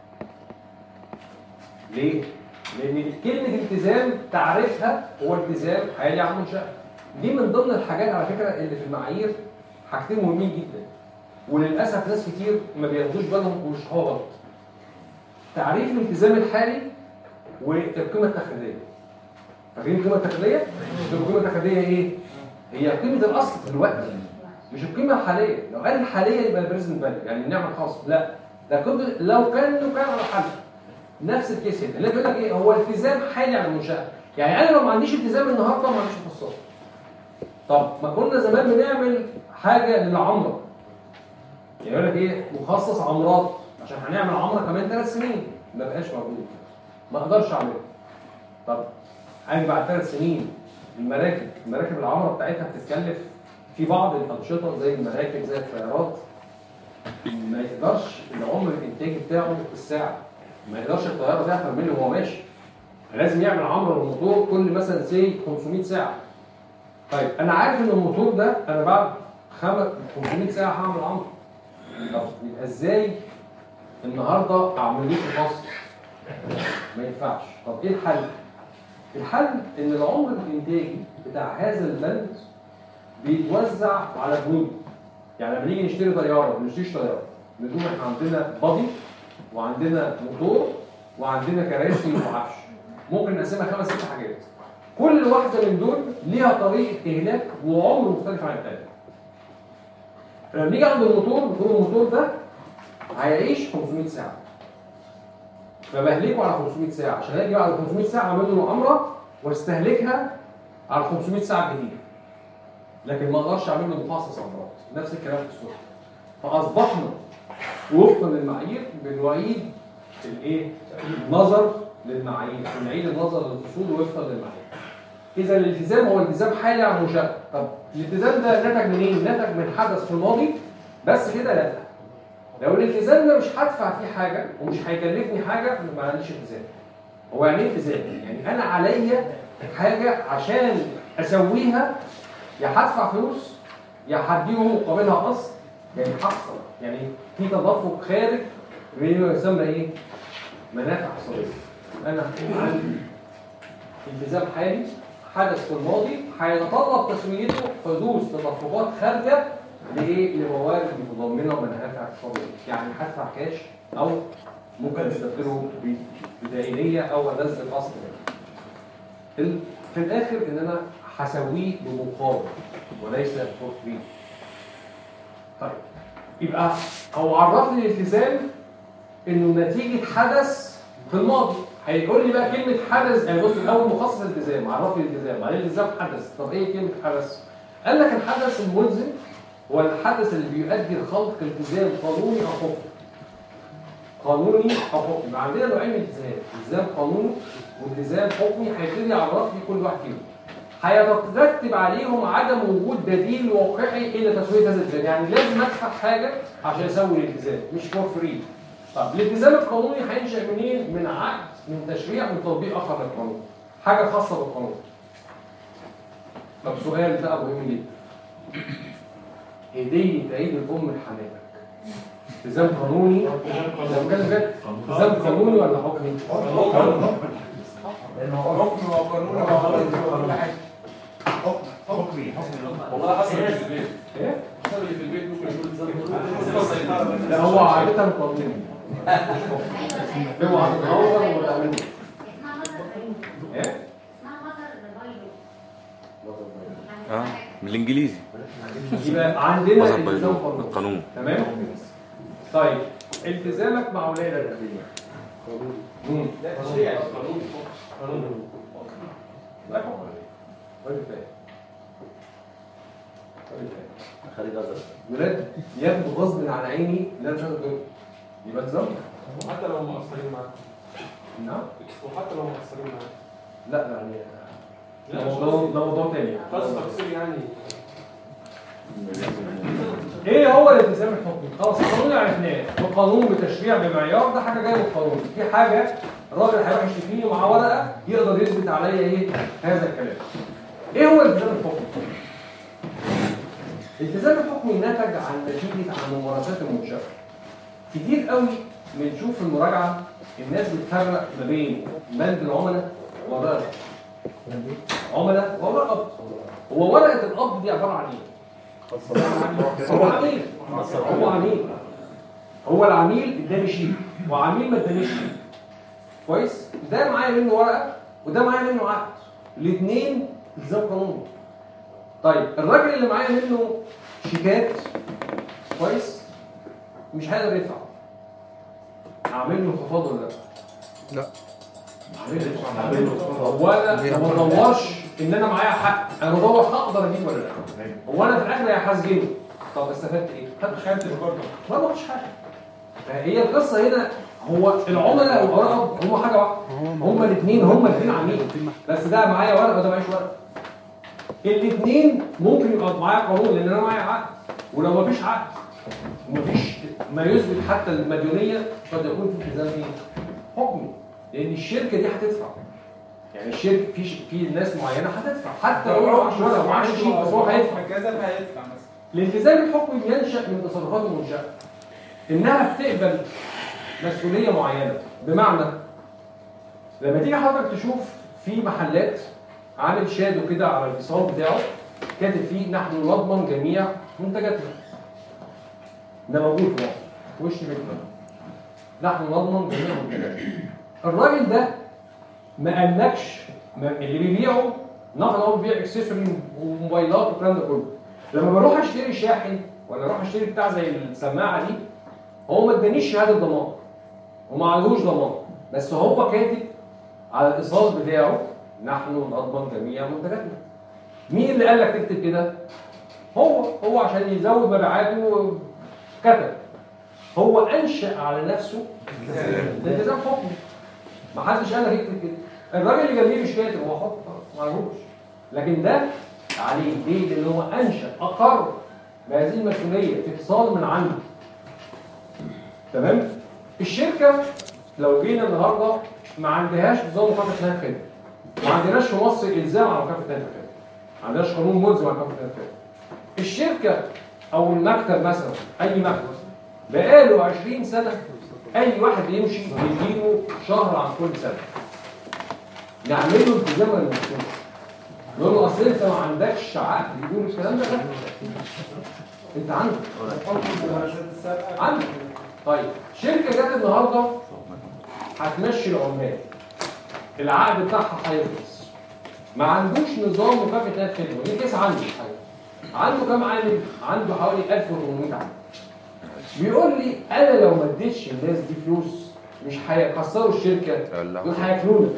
ليه؟ لأن كلمة التزام تعريفها هو التزام حالي على المنشأة. دي من ضمن الحاجات على فكرة اللي في المعايير حاجتين مهمين جدا. وللأسف ناس كتير ما بياخدوش بالهم ومش هو غلط. تعريف الالتزام الحالي والقيمة التخليدية. فاكرين القيمة التخليدية؟ القيمة التخليدية إيه؟ هي قيمة الأصل دلوقتي مش القيمة الحالية، لو قال الحالية يبقى البريزنت فاليو يعني النعمة الخاصة، لا ده قيمة لو كان لو كان على حل نفس الكيس هنا اللي بيقول لك ايه هو التزام حالي على المنشاه يعني انا لو ما عنديش التزام النهارده ما عنديش مخصصات طب ما كنا زمان بنعمل حاجه للعمره يعني يقول لك ايه مخصص عمرات عشان هنعمل عمره كمان ثلاث سنين ما بقاش موجود ما اقدرش اعمله طب اجي بعد ثلاث سنين المراكب المراكب العمره بتاعتها بتتكلف في بعض الانشطه زي المراكب زي الطيارات ما يقدرش العمر الانتاجي بتاعه الساعه ما يقدرش الطياره تعطل منه وهو ماشي لازم يعمل عمره للموتور كل مثلا سي 500 ساعه طيب انا عارف ان الموتور ده انا بعد خمس 500 ساعه هعمل عمره طب يبقى ازاي النهارده اعمل له فصل ما ينفعش طب ايه الحل الحل ان العمر الانتاجي بتاع هذا البند بيتوزع على بنود يعني لما نيجي نشتري طياره ما بنشتريش طياره بنقول احنا عندنا بادي وعندنا موتور وعندنا كراسي وعفش ممكن نقسمها خمس ست حاجات كل واحده من دول ليها طريقه اهلاك وعمر مختلف عن الثانيه فلما نيجي عند الموتور بنقول الموتور ده هيعيش 500 ساعه فبهلكه على 500 ساعه عشان اجي بعد 500 ساعه اعمل له عمره واستهلكها على 500 ساعه جديده لكن ما اقدرش اعمل له مخصص عمرات نفس الكلام في السوق فاصبحنا وفقا للمعايير بنعيد الايه النظر للمعايير بنعيد النظر للاصول وفقا للمعايير اذا الالتزام هو التزام حالي على المنشاه طب الالتزام ده نتج منين نتج من حدث في الماضي بس كده لا لو الالتزام ده مش هدفع فيه حاجه ومش هيكلفني حاجه ما عنديش التزام هو يعني ايه التزام يعني انا عليا حاجه عشان اسويها يا هدفع فلوس يا هديهم مقابلها قسط يعني حصل يعني في تدفق خارج بما يسمى ايه؟ منافع حصريه. انا عندي التزام حالي حدث في الماضي هيتطلب تسويته حدوث تدفقات خارجه لايه؟ لموارد متضمنه منافع حصريه، يعني هدفع كاش او ممكن استبدله بدائنيه او انزل اصل ال- في الاخر ان انا هسويه بمقابل وليس فور فري. طيب يبقى هو عرف لي الالتزام انه نتيجه حدث في الماضي هيقول لي بقى كلمه حدث يعني بص الاول مخصص الالتزام عرف لي الالتزام بعدين الالتزام حدث طب ايه كلمه حدث؟ قال لك الحدث الملزم هو الحدث اللي بيؤدي لخلق التزام قانوني او حكمي قانوني او حكمي يبقى عندنا نوعين من الالتزام التزام قانوني والتزام حكمي هيبتدي يعرف لي كل واحد فيهم هيترتب عليهم عدم وجود بديل واقعي الى تسويه هذا الالتزام يعني لازم ادفع حاجه عشان اسوي الالتزام مش فور فري طب الالتزام القانوني هينشا منين من عقد من تشريع من تطبيق اخر للقانون حاجه خاصه بالقانون طب سؤال بقى مهم جدا هديه عيد الام لحماتك التزام قانوني لو كان بجد التزام قانوني ولا حكمي؟ حكم وقانون وكل حاجه حكمي والله حسب اللي في البيت ايه؟ حسب اللي في البيت ممكن يكون التزام لا هو عادة قانوني ايوه اوعى تتهور وما تعملش اسمها مصدر الرياضة. ايه؟ اسمها مصدر الرياضة. اه من الانجليزي يبقى عندنا مصدر التزام بيضاء قانوني القانون تمام؟ طيب التزامك مع ولاية الداخلية مم. ده تشريع قانون قانون لا حكم راجل فاهم راجل فاهم خليك ازرق ولاد ياخدوا غصب عن عيني اللي انا مش هاخده يبقى التزام وحتى لو مقصرين معاك نعم وحتى لو مقصرين معاك لا يعني لا، ده مش موضوع قصدي. ده موضوع تاني خلاص تفصيل يعني ايه هو الالتزام الحكمي؟ خلاص القانون عرفناه القانون بتشريع بمعيار ده حاجه جايه من القانون في حاجه الراجل هيروح يشتكيني ومعاه ورقه يقدر يثبت عليا ايه هذا الكلام ايه هو الالتزام الحكمي؟ الالتزام الحكمي نتج عن نتيجه عن ممارسات المنشاه كتير قوي بنشوف في المراجعه الناس بتفرق ما بين بند العملاء وورقه عملاء وورقه قبض هو ورقه القبض دي عباره عن ايه؟ هو عميل هو عميل هو العميل اداني شيك وعميل ما ادانيش شيك كويس ده معايا منه ورقه وده معايا منه عقد الاثنين التزام قانوني طيب الراجل اللي معايا منه شيكات كويس مش هيقدر يدفع اعمل له انخفاض ولا لا؟ لا. اعمل له هو انا ما بدورش ان انا معايا حق انا بدور هقدر اجيب ولا لا هو انا في الاخر هحاسبه طب استفدت ايه؟ خدت شهاده القرض ما باخدش حاجه فهي القصه هنا هو العملاء والقرض هم حاجه واحده هم الاثنين هم الاثنين عاملين بس ده معايا ورقه وده معيش ورقه الاثنين ممكن يبقى معايا قانون لان انا معايا عقد ولو ما فيش عقد ومفيش ما يثبت حتى المديونيه قد يكون في التزام ايه؟ حكمي لان الشركه دي هتدفع يعني الشركه في في ناس معينه هتدفع حتى لو هو معاش ورقه ومعاش شيء بس هو هيدفع كذا فهيدفع مثلا الالتزام الحكمي بينشا من تصرفات المنشاه انها بتقبل مسؤوليه معينه بمعنى لما تيجي حضرتك تشوف في محلات عامل شادو كده على الاتصال بتاعه كاتب فيه نحن نضمن جميع منتجاتنا ده موجود في مصر وش فكره نحن نضمن جميع منتجاتنا الراجل ده ما قالكش ما- اللي بيبيعه نفر هو بيبيع اكسسوري وموبايلات والكلام ده كله لما بروح اشتري شاحن ولا اروح اشتري بتاع زي السماعه دي هو ما ادانيش شهاده ضمان وما عليهوش ضمان بس هو كاتب على الايصال بتاعه نحن نضمن جميع منتجاتنا مين اللي قال لك تكتب كده هو هو عشان يزود مبيعاته كتب هو انشا على نفسه التزام حكمي ما حدش قال لك اكتب كده الراجل اللي جنبيه مش كاتب هو حط ما عليهوش لكن ده عليه ليه؟ لان هو انشا اقر بهذه المسؤوليه في اتصال من عنده تمام الشركه لو جينا النهارده ما عندهاش نظام مكافاه نهايه خدمه ما عندناش في مصر الزام على مكافاه نهايه الخدمه ما عندناش قانون ملزم على مكافاه نهايه الخدمه الشركه او المكتب مثلا اي مكتب بقاله 20 سنه اي واحد يمشي يديله شهر عن كل سنه نعمل له التزام ولا ما نعملوش؟ نقول له اصل انت ما عندكش عقد يقول الكلام ده لا انت عندك عندك طيب شركه جت النهارده هتمشي العمال العقد بتاعها هيخلص ما عندوش نظام مكافاه نهايه خدمه دي كيس عنده الحقيقة. عنده كام عامل عنده حوالي 1800 عامل بيقول لي انا لو ما اديتش الناس دي فلوس مش هيكسروا الشركه دول هياكلونا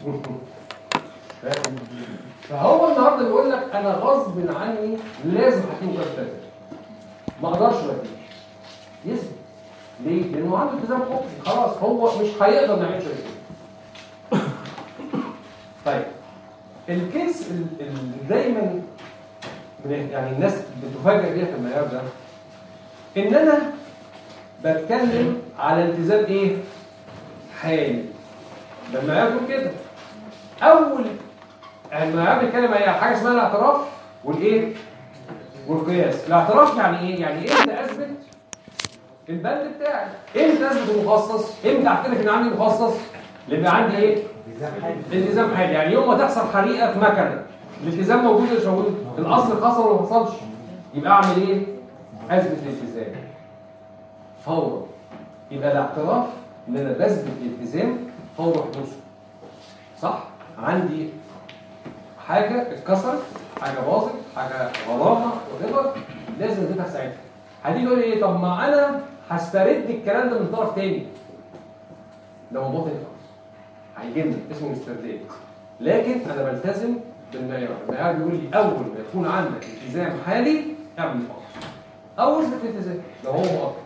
فاهم؟ فهو النهارده بيقول لك انا غصب عني لازم هكون مكافاه ما اقدرش ما اديش يثبت ليه؟ لانه عنده التزام حكمي خلاص هو مش هيقدر ما يعملش كده طيب الكيس ال- اللي دايما من- يعني الناس بتفاجئ بيها في المعيار ده ان انا بتكلم على التزام ايه؟ حالي ده المعيار بيقول كده اول المعيار بيتكلم على حاجه اسمها الاعتراف والايه؟ والقياس الاعتراف يعني ايه؟ يعني ايه اللي اثبت البند بتاعي امتى اثبت المخصص امتى اعترف ان عندي مخصص اللي بقى عندي ايه التزام حالي يعني يوم ما تحصل حريقه في مكنه الالتزام موجود ولا مش موجود الاصل حصل ولا ما حصلش يبقى اعمل ايه اثبت الالتزام فورا يبقى الاعتراف ان انا بثبت الالتزام فور حدوثه صح عندي حاجه اتكسرت حاجه باظت حاجه غرامه وغيرها لازم ادفع ساعتها هتيجي تقول لي ايه طب ما انا هسترد الكلام ده من طرف تاني ده موضوع تاني خالص هيجي لنا اسمه استرداد لكن انا بلتزم بالمعيار المعيار بيقول لي اول ما يكون عندك التزام حالي اعمل فاصل او اثبت الالتزام لو هو مؤقت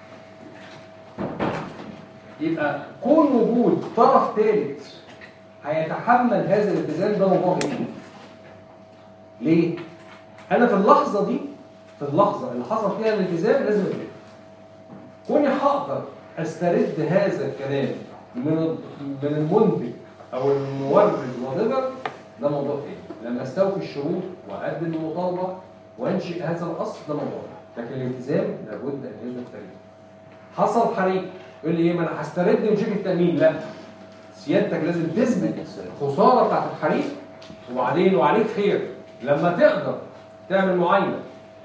يبقى كون وجود طرف ثالث هيتحمل هذا الالتزام ده موضوع جديد ليه؟ انا في اللحظه دي في اللحظه اللي حصل فيها الالتزام لازم ادرك كوني هقدر استرد هذا الكلام من من المنتج او المورد وغيره ده موضوع تاني لما استوفي الشروط واقدم المطالبه وانشئ هذا الاصل ده موضوع لكن الالتزام لابد ان يثبت فريق حصل حريق يقول لي ايه ما انا هسترد من شركه التامين لا سيادتك لازم تثبت الخساره بتاعت الحريق وبعدين وعليك خير لما تقدر تعمل معاينه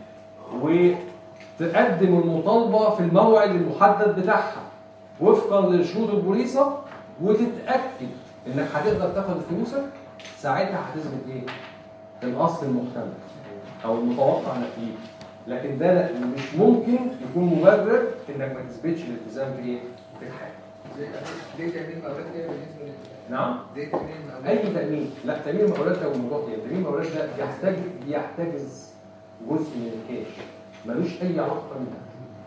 وتقدم المطالبه في الموعد المحدد بتاعها وفقا لشروط البوليصه وتتاكد انك هتقدر تاخد فلوسك ساعتها هتثبت ايه؟ الاصل المحتمل او المتوقع انك تجيبه لكن ده لا- مش ممكن يكون مبرر انك ما تثبتش الالتزام في ايه؟ في الحاجه ليه تأمين مقاولات ايه بالنسبة لي؟ نعم ليه تأمين مقاولات؟ اي تامين لا تامين المقاولات ده موضوع تاني تامين المقاولات ده يحتاج يحتجز جزء من الكاش ملوش اي علاقه منها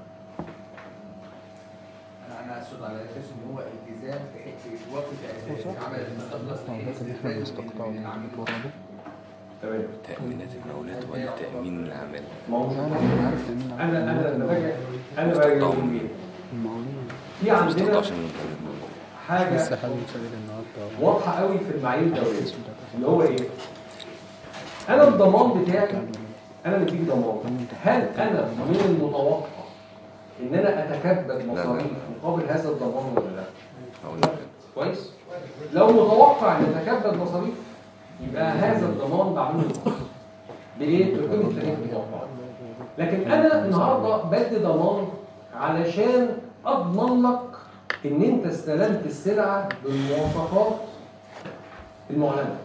انا انا اقصد على اساس ان هو التزام في حته في وقت عمل المخلص التعويضات اللي احنا بنستقطعها من العميل تمام تأمينات المولات ولا تأمين العمل ما هو لا لا انا عارف ان انا انا لما باجي انا باجي أقول ايه؟ المقاولين في عندنا مستقطعش من حاجه لسه حد مسجل النهارده واضحه قوي في المعايير الدوليه اللي هو ايه؟ انا الضمان بتاعي انا مديك ضمان هل انا من المتوقع ان انا اتكبد مصاريف مقابل هذا الضمان ولا لا؟ أقول لك كويس؟ لو متوقع ان اتكبد مصاريف يبقى هذا الضمان بعمله خاص. بايه؟ بقيمه التكلفه المتوقعه. لكن انا النهارده بدي ضمان علشان اضمن لك ان انت استلمت السلعه بالمواصفات المعلنه.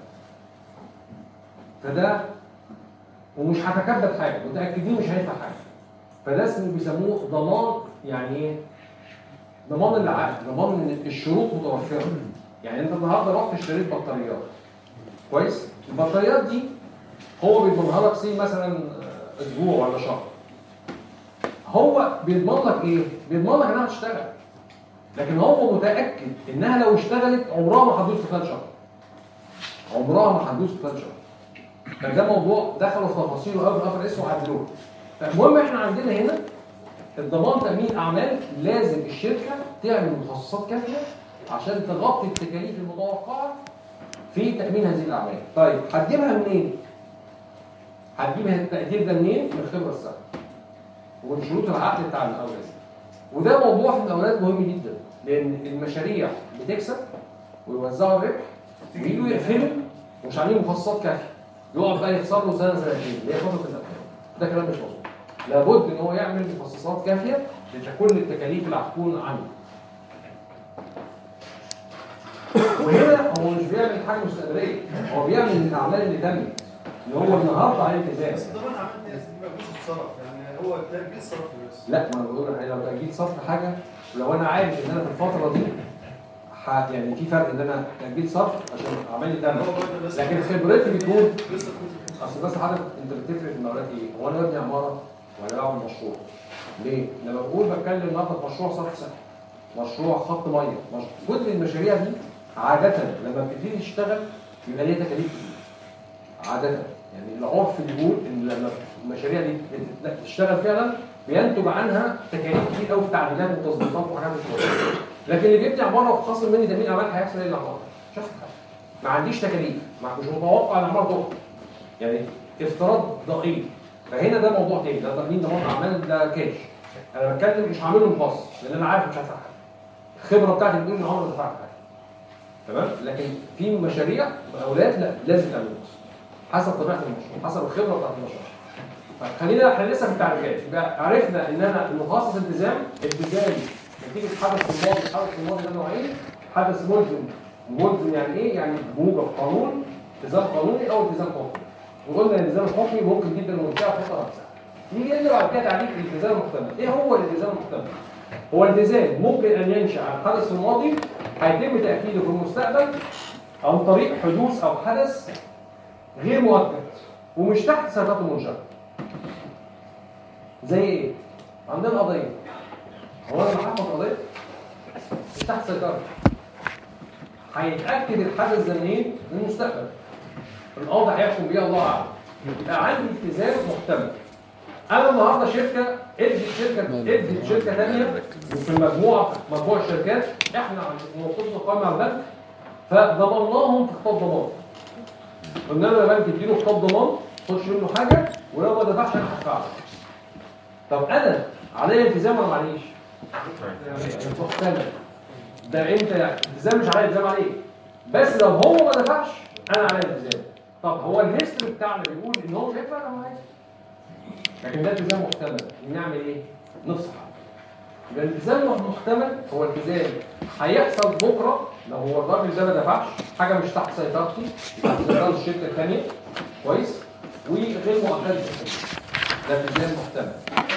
فده ومش هتكبد حاجه متاكدين مش هيدفع حاجه. فده اسمه بيسموه ضمان يعني ايه؟ ضمان العقد ضمان ان الشروط متوفره يعني انت النهارده رحت اشتريت بطاريات كويس البطاريات دي هو بيضمنها لك سي مثلا آه، اسبوع ولا شهر هو بيضمن لك ايه بيضمن لك انها تشتغل لكن هو متاكد انها لو اشتغلت عمرها ما هتدوس في خلال شهر عمرها ما هتدوس في خلال شهر فده موضوع دخلوا في تفاصيله قوي في الاخر اسمه عدلوه المهم احنا عندنا هنا الضمان تامين اعمال لازم الشركه تعمل مخصصات كافيه عشان تغطي التكاليف المتوقعه في تامين هذه الاعمال طيب هتجيبها منين هتجيب التقدير ده منين من الخبره السابقه ومن شروط العقد بتاع المقاولات وده موضوع في المقاولات مهم جدا لان المشاريع بتكسب ويوزعوا الربح ويجوا يقفلوا ومش عاملين مخصصات كافيه يقعد بقى يخسر له سنه سنتين اللي هي فتره الأقفال ده كلام مش مظبوط لابد ان هو يعمل مخصصات كافيه لكل التكاليف اللي هتكون عنده وهنا هو مش بيعمل حاجه مستقبليه هو بيعمل الاعمال اللي تمت اللي هو النهارده عليه التزام بس طبعا عملت ايه بيبقى جزء اتصرف يعني هو تأجيل صرف بس لا ما انا بقول لك لو تاجيل صرف حاجه ولو انا عارف ان انا في الفتره دي ح- يعني في فرق ان انا تاجيل صرف عشان اعمل لي هو تمت برضه بس لكن خبرتي بتكون لسه كنت اصل بس حضرتك انت بتفرق في المقاولات ايه؟ هو انا ببني عماره ولا بعمل مشروع؟ ليه؟ لما بقول بتكلم النهارده في مشروع صرف صحي مشروع خط ميه مش... كل المشاريع دي عاده لما بتبتدي تشتغل يبقى ليها تكاليف كتير. عاده يعني العرف بيقول ان لما المشاريع دي بت- تشتغل فعلا بينتج عنها تكاليف كتير قوي في تعديلات وتظبيطات وحاجات مش مظبوطه لكن اللي بيبني عماره وخاصم مني تامين اعمال هيحصل ايه للعماره؟ مش هيحصل حاجه ما عنديش تكاليف ما مش متوقع العماره تقع يعني افتراض ضئيل فهنا ده موضوع تاني ده تامين ضمان اعمال ده كاش انا بتكلم مش هعمله مخصص لان انا عارف مش هدفع حاجه الخبره بتاعتي بتقول ان عمري ما دفعت حاجه تمام لكن في مشاريع مقاولات لا لازم تعمله حسب طبيعه المشروع حسب الخبره بتاعت المشروع فخلينا احنا لسه في التعريفات يبقى عرفنا ان انا المخصص التزام التزامي نتيجه حدث الماضي حدث الماضي ده نوعين حدث ملزم ملزم يعني ايه يعني موجب قانون التزام قانوني او التزام حكمي وقلنا الالتزام الحكمي ممكن جدا المنشاه تحطها نفسها نيجي نقدر بعد كده تعريف الالتزام المحتمل ايه هو الالتزام المحتمل هو التزام ممكن ان ينشا عن حدث في الماضي هيتم تاكيده في المستقبل عن طريق حدوث او حدث غير مؤكد ومش تحت سيطره المنشاه زي ايه عندنا قضيه هو انا بحقق قضيه مش تحت سيطرتي هيتاكد الحدث ده منين من المستقبل القاضي هيحكم بيها الله اعلم يبقى عندي التزام محتمل انا النهارده شركه ادت شركه ادت شركه ثانيه وفي المجموعه مجموعه شركات احنا موقفنا قائم على البنك فضمناهم في خطاب ضمان قلنا له يا بنك اديله خطاب ضمان خش منه حاجه ولو ما دفعش انا هدفع طب انا عليا التزام ولا معليش؟ محتمل ده انت التزام مش عليا التزام عليه بس لو هو ما دفعش انا عليا التزام طب هو الهيستوري بتاعنا بيقول ان هو مش هيدفع انا معايا لكن ده التزام محتمل نعمل ايه؟ نفصح يبقى الالتزام المحتمل هو التزام هيحصل بكره لو هو الراجل ده ما دفعش حاجه مش تحت سيطرتي تحت سيطره الشركه الثانيه كويس وغير مؤكد ده التزام محتمل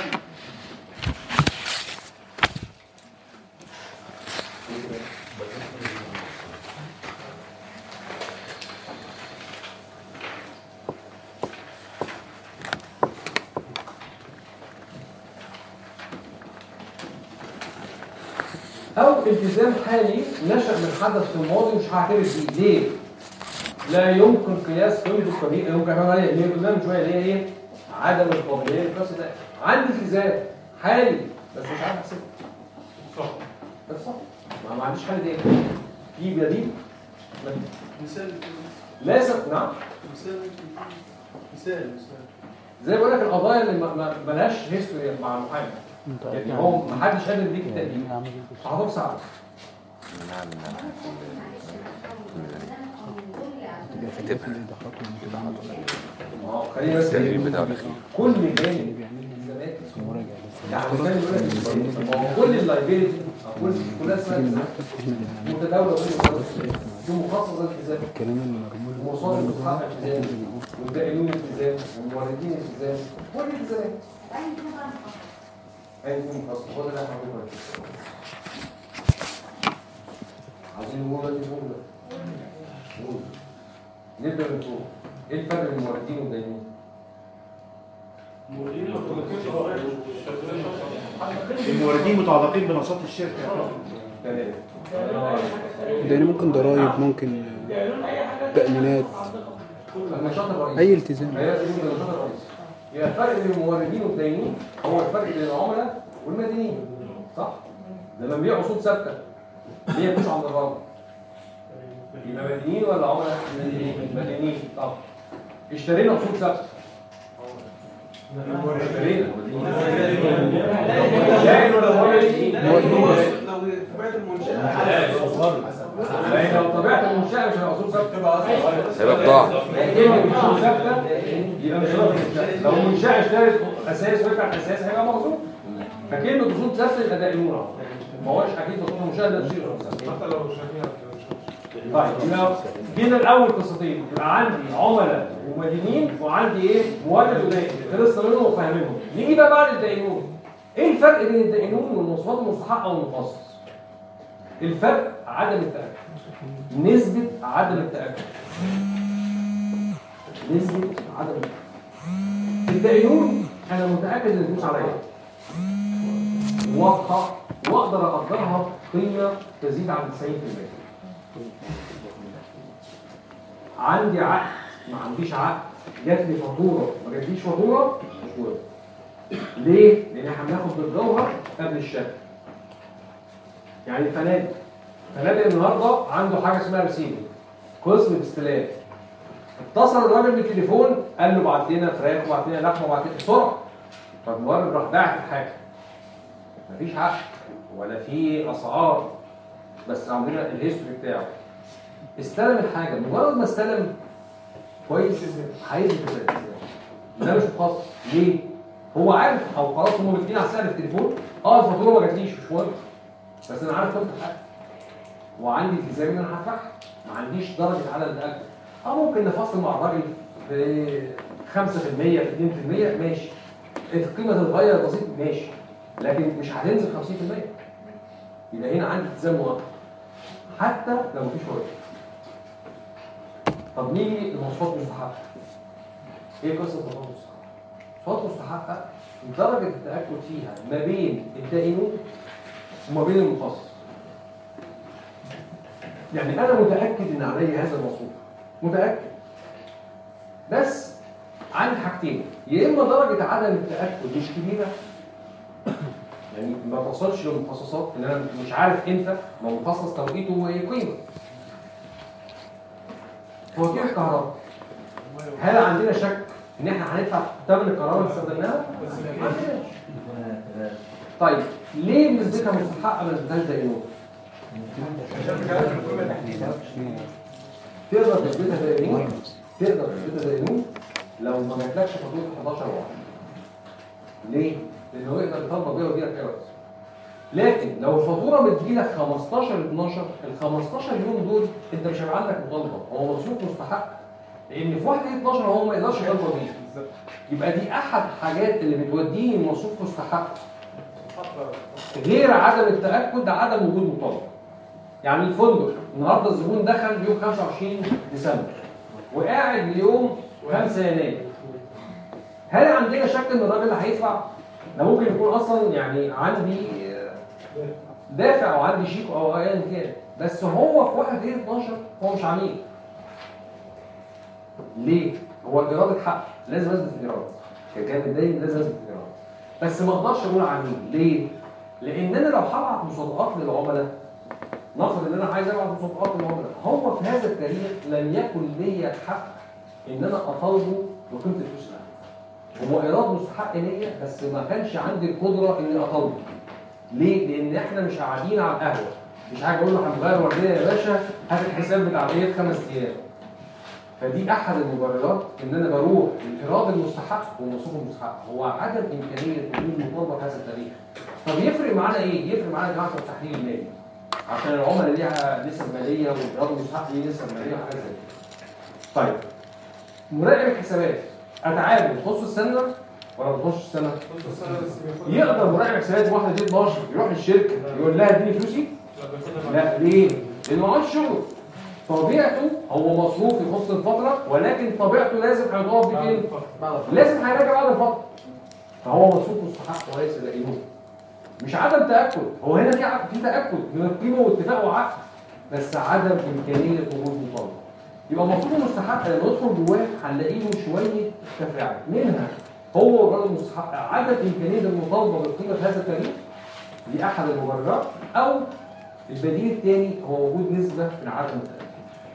أو التزام حالي نشأ من حدث في الماضي مش هعترف بيه ليه؟ لا يمكن قياس قيمته القديمة يمكن كمان عليها اللي قلنا من شوية اللي هي إيه؟ عدم القابلية بس ده عندي التزام حالي بس مش عارف أحسبه صح بس صح ما ما عنديش حل تاني في بديل مثال لازم نعم مثال مثال مثال زي ما بقول لك القضايا اللي ما- ما- ملهاش هيستوري مع المحامي يعني هو ما حدش قادر يديك التقديم هتفصل عنه اه خلينا بس التدريب بتاعه الأخير. كل جانب الالتزامات يعني كان يقول لك هو كل اللايبيلتي او كل كلها اسمها التزامات متداوله بين الدول دي مخصصه التزام الكلام المرمول ومصادر المستحق التزام والدائنون التزام والموردين التزام كل الالتزامات اي يكون مخصص هو ده اللي احنا بنقوله عايزين نقول دلوقتي نقول ده نقول نبدا من فوق ايه الفرق بين الموردين والدائنون؟ الموردين متعلقين بنشاط الشركه تمام ده يعني ممكن ضرايب ممكن تأمينات النشاط الرئيسي أي التزام هي لازم يبقى النشاط الرئيسي يبقى الفرق بين الموردين والداينين هو الفرق بين العملاء والمدينين صح؟ لما بيبيع اصول ثابته ليه مش عند الراجل يبقى مدينين ولا عملاء؟ مدينين طب اشترينا اصول ثابته اشترينا شايل ولا موردين؟ لو تبعت المنشأة يعني لو طبيعه المنشاه مش هيبقى اصول ثابته تبقى أصلا هيبقى بضاعة كلمة مش ثابتة يبقى مش هو المنشأة. لو منشأة اشترت أساس ويدفع الأساس هيبقى موجود فكلمة أصول ثابتة يبقى ده قانون أهو. ما هوش أكيد أصول المنشأة ده تشيل أصول ثابتة. حتى لو شغال طيب يبقى جينا الأول قصتين يبقى عندي عملاء ومدينين وعندي إيه مورد ودائن خلصنا منهم وفاهمينهم نيجي بقى بعد الدائنون إيه الفرق بين الدائنون والمواصفات المستحقة والمخصص؟ الفرق عدم التأكد نسبة عدم التأكد نسبة عدم التأكد الدائنون أنا متأكد إن الفلوس عليا واضحة وأقدر أقدرها قيمة تزيد عن 90% عندي عقد ما عنديش عقد جات لي فاتورة ما جاتليش فاتورة مش مهم ليه؟ لأن احنا بناخد بالجوهر قبل الشكل يعني الفنادق فنادق النهارده عنده حاجه اسمها ريسيفنج قسم الاستلام اتصل الراجل بالتليفون قال له بعت لنا فراخ وبعت لنا لحمه وبعت لنا بسرعه فالمورد راح باعت الحاجه مفيش حق ولا في اسعار بس عندنا الهيستوري بتاعه استلم الحاجه مجرد ما استلم كويس هيثبت الالتزام ده مش مخصص ليه؟ هو عارف او خلاص هم متفقين على سعر التليفون اه الفاتوره ما جاتليش مش مهم بس انا عارف قيمه الحق وعندي التزام ان انا هدفعها ما عنديش درجه عدد الاكل اه ممكن نفصل مع الراجل في 5% في 2% ماشي القيمه تتغير بسيط ماشي لكن مش هتنزل 50% يبقى هنا عندي التزام مؤقت حتى لو مفيش فوائد طب نيجي لمواصفات مستحقه ايه قصه مواصفات مستحقه؟ مواصفات مستحقه درجه التاكد فيها ما بين الدائنون وما بين المخصص يعني انا متاكد ان علي هذا الموصوف متاكد بس عندي حاجتين يا اما درجه عدم التاكد مش كبيره يعني ما توصلش للمخصصات ان انا مش عارف امتى ما هو مخصص توقيته وايه قيمه فواتير الكهرباء هل عندنا شك ان احنا هندفع ثمن الكهرباء اللي استخدمناها؟ ما عندناش طيب ليه نسبتها مستحقه ما نسبتهاش دائنون؟ تقدر تثبتها دائنون تقدر تثبتها دائنون لو ما جاتلكش فاتوره 11 واحد ليه؟ لانه يقدر يطلب بيها ويديلك ايرز لكن لو الفاتوره بتجيلك 15 12 ال 15 يوم دول انت مش هيبقى عندك مطالبه هو مصروف مستحق لان في 1 12 هو ما يقدرش يطالب بيه يبقى دي احد الحاجات اللي بتوديني مصروف مستحق غير عدم التاكد عدم وجود مطالبه يعني الفندق النهارده الزبون دخل يوم 25 ديسمبر وقاعد ليوم 5 يناير هل عندنا شك ان الراجل اللي هيدفع ده ممكن يكون اصلا يعني عندي دافع او عندي شيك او ايا كان بس هو في 1 2 12 هو مش عميل ليه؟ هو اراده حق لازم اثبت الاراده كجانب دايم لازم اثبت الاراده بس ما اقدرش اقول عميل ليه؟ لان انا لو هبعت مصادقات للعملاء نفرض ان انا عايز ابعت مصادقات للعملاء هو في هذا التاريخ لم يكن لي الحق ان انا اطالبه بقيمه الفلوس اللي عليه. هو ايراد مستحق ليا بس ما كانش عندي القدره اني اطالبه ليه؟ لان احنا مش قاعدين على القهوه مش حاجه اقول له هنغير ورديه يا باشا هات الحساب بتاع بقيه خمس ايام فدي احد المبررات ان انا بروح الايراد المستحق والمصروف المستحق هو عدم امكانيه وجود مطالبه في هذا التاريخ طب يفرق معانا ايه؟ يفرق معانا يا جماعه في التحليل المالي عشان العملاء ليها نسب ماليه والايراد المستحق ليه نسب ماليه وحاجات زي كده طيب مراقب الحسابات اتعامل تخص السنه ولا ما تخصش السنه؟ يقدر مراقب حسابات واحده دي 12 يروح الشركه يقول لها اديني فلوسي؟ لا ليه؟ لانه ما عملش شغل طبيعته هو مصروف يخص الفتره ولكن طبيعته لازم هيضاف بفين؟ لازم هيراجع بعد الفتره فهو مصروف مستحق وليس دائما مش عدم تاكد هو هنا في ع- في تاكد من القيمه واتفاق وعقد بس عدم امكانيه وجود مطالبه يبقى المفروض المستحق لما ندخل جواه هنلاقي له شويه تفاعل منها هو الراجل المستحق عدم امكانيه المطالبه بالقيمه في هذا التاريخ دي احد المبررات او البديل الثاني هو وجود نسبه من عدم التاكد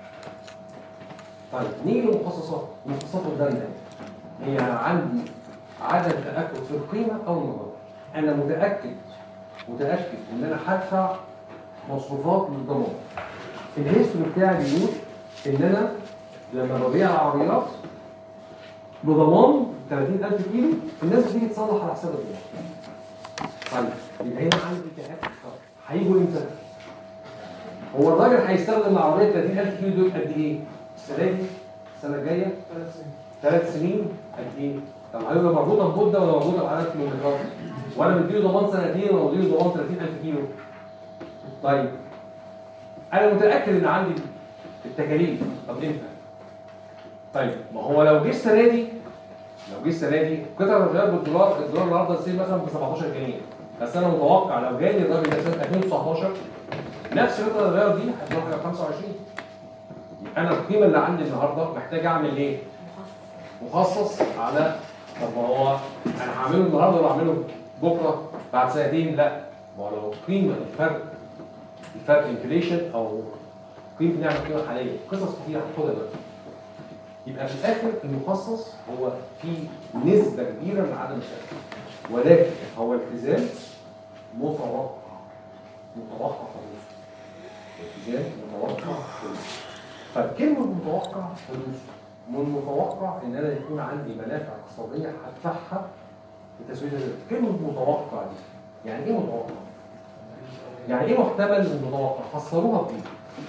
طيب نيجي للمخصصات المخصصات قدامنا هي عندي عدم تاكد في القيمه او المبالغ انا متاكد متاكد ان انا هدفع مصروفات للضمان الهيستوري بتاعي بيقول ان انا لما ببيع العربيات بضمان 30000 كيلو الناس بتيجي تصلح على حساب الضمان طيب يبقى هنا عندي تاكد هيجوا امتى؟ هو الراجل هيستخدم العربيه 30000 كيلو دول قد ايه؟ السنه دي؟ السنه الجايه؟ ثلاث سنين قد ايه؟ طب هيبقى مربوطه بمده ولا مربوطه بعدد كيلومترات؟ وانا مديله ضمان سنتين ولا مديله ضمان 30000 كيلو؟ طيب انا متاكد ان عندي التكاليف طب امتى؟ طيب ما هو لو جه السنه دي لو جه السنه دي قطع الغيار بالدولار الدولار النهارده يصير مثلا ب 17 جنيه بس انا متوقع لو جالي الراجل ده سنه 2019 نفس قطع الغيار دي هتروح ل 25 يبقى انا القيمه اللي عندي النهارده محتاج اعمل ايه؟ مخصص على طب ما هو انا هعمله النهارده ولا هعمله بكره بعد سنتين لا ما هو لو القيمه الفرق الفرق انفليشن او قيمه نعمه قيمه حاليه قصص كتير هتاخدها دلوقتي يبقى في الاخر المخصص هو في نسبه كبيره من عدم الشك ولكن هو التزام متوقع متوقع حدوثه التزام متوقع حدوثه طيب كلمه متوقع حدوثه من المتوقع ان انا يكون عندي منافع اقتصاديه هدفعها لتسويه الربح كلمه متوقع دي يعني ايه متوقع؟ يعني ايه محتمل ومتوقع فسروها بايه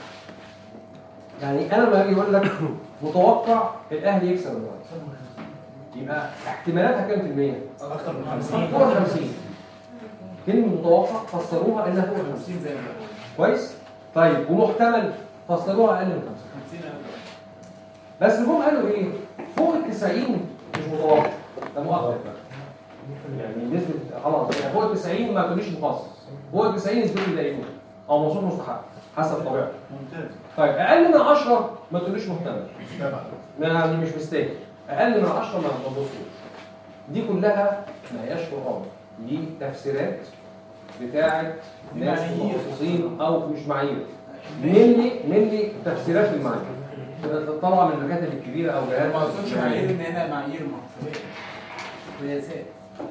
يعني انا لما اجي اقول لك متوقع الاهلي يكسب النهارده يبقى احتمالاتها كام في المية؟ اكتر من فوق ال 50 كلمة متوقع فسروها انها فوق ال 50 50 زي ما كويس؟ طيب ومحتمل فسروها اقل من 50 50 بس هم قالوا ايه؟ فوق ال 90 مش متوقع ده مؤقت بقى يعني نسبة خلاص يعني فوق ال 90 ما تقوليش مخصص فوق ال 90 نسبته دائما او موصوف مستحق حسب طبيعته ممتاز طيب اقل من 10 ما تقوليش محتمل يعني مش مستاهل اقل من 10 ما تبصوش دي كلها ما هياش قران دي تفسيرات بتاعه ناس معايير. متخصصين او مش معايير مني مني تفسيرات المعايير طبعا من المكاتب الكبيره او جهات ما اقصدش معايير ان هنا معايير محسوبيه قياسات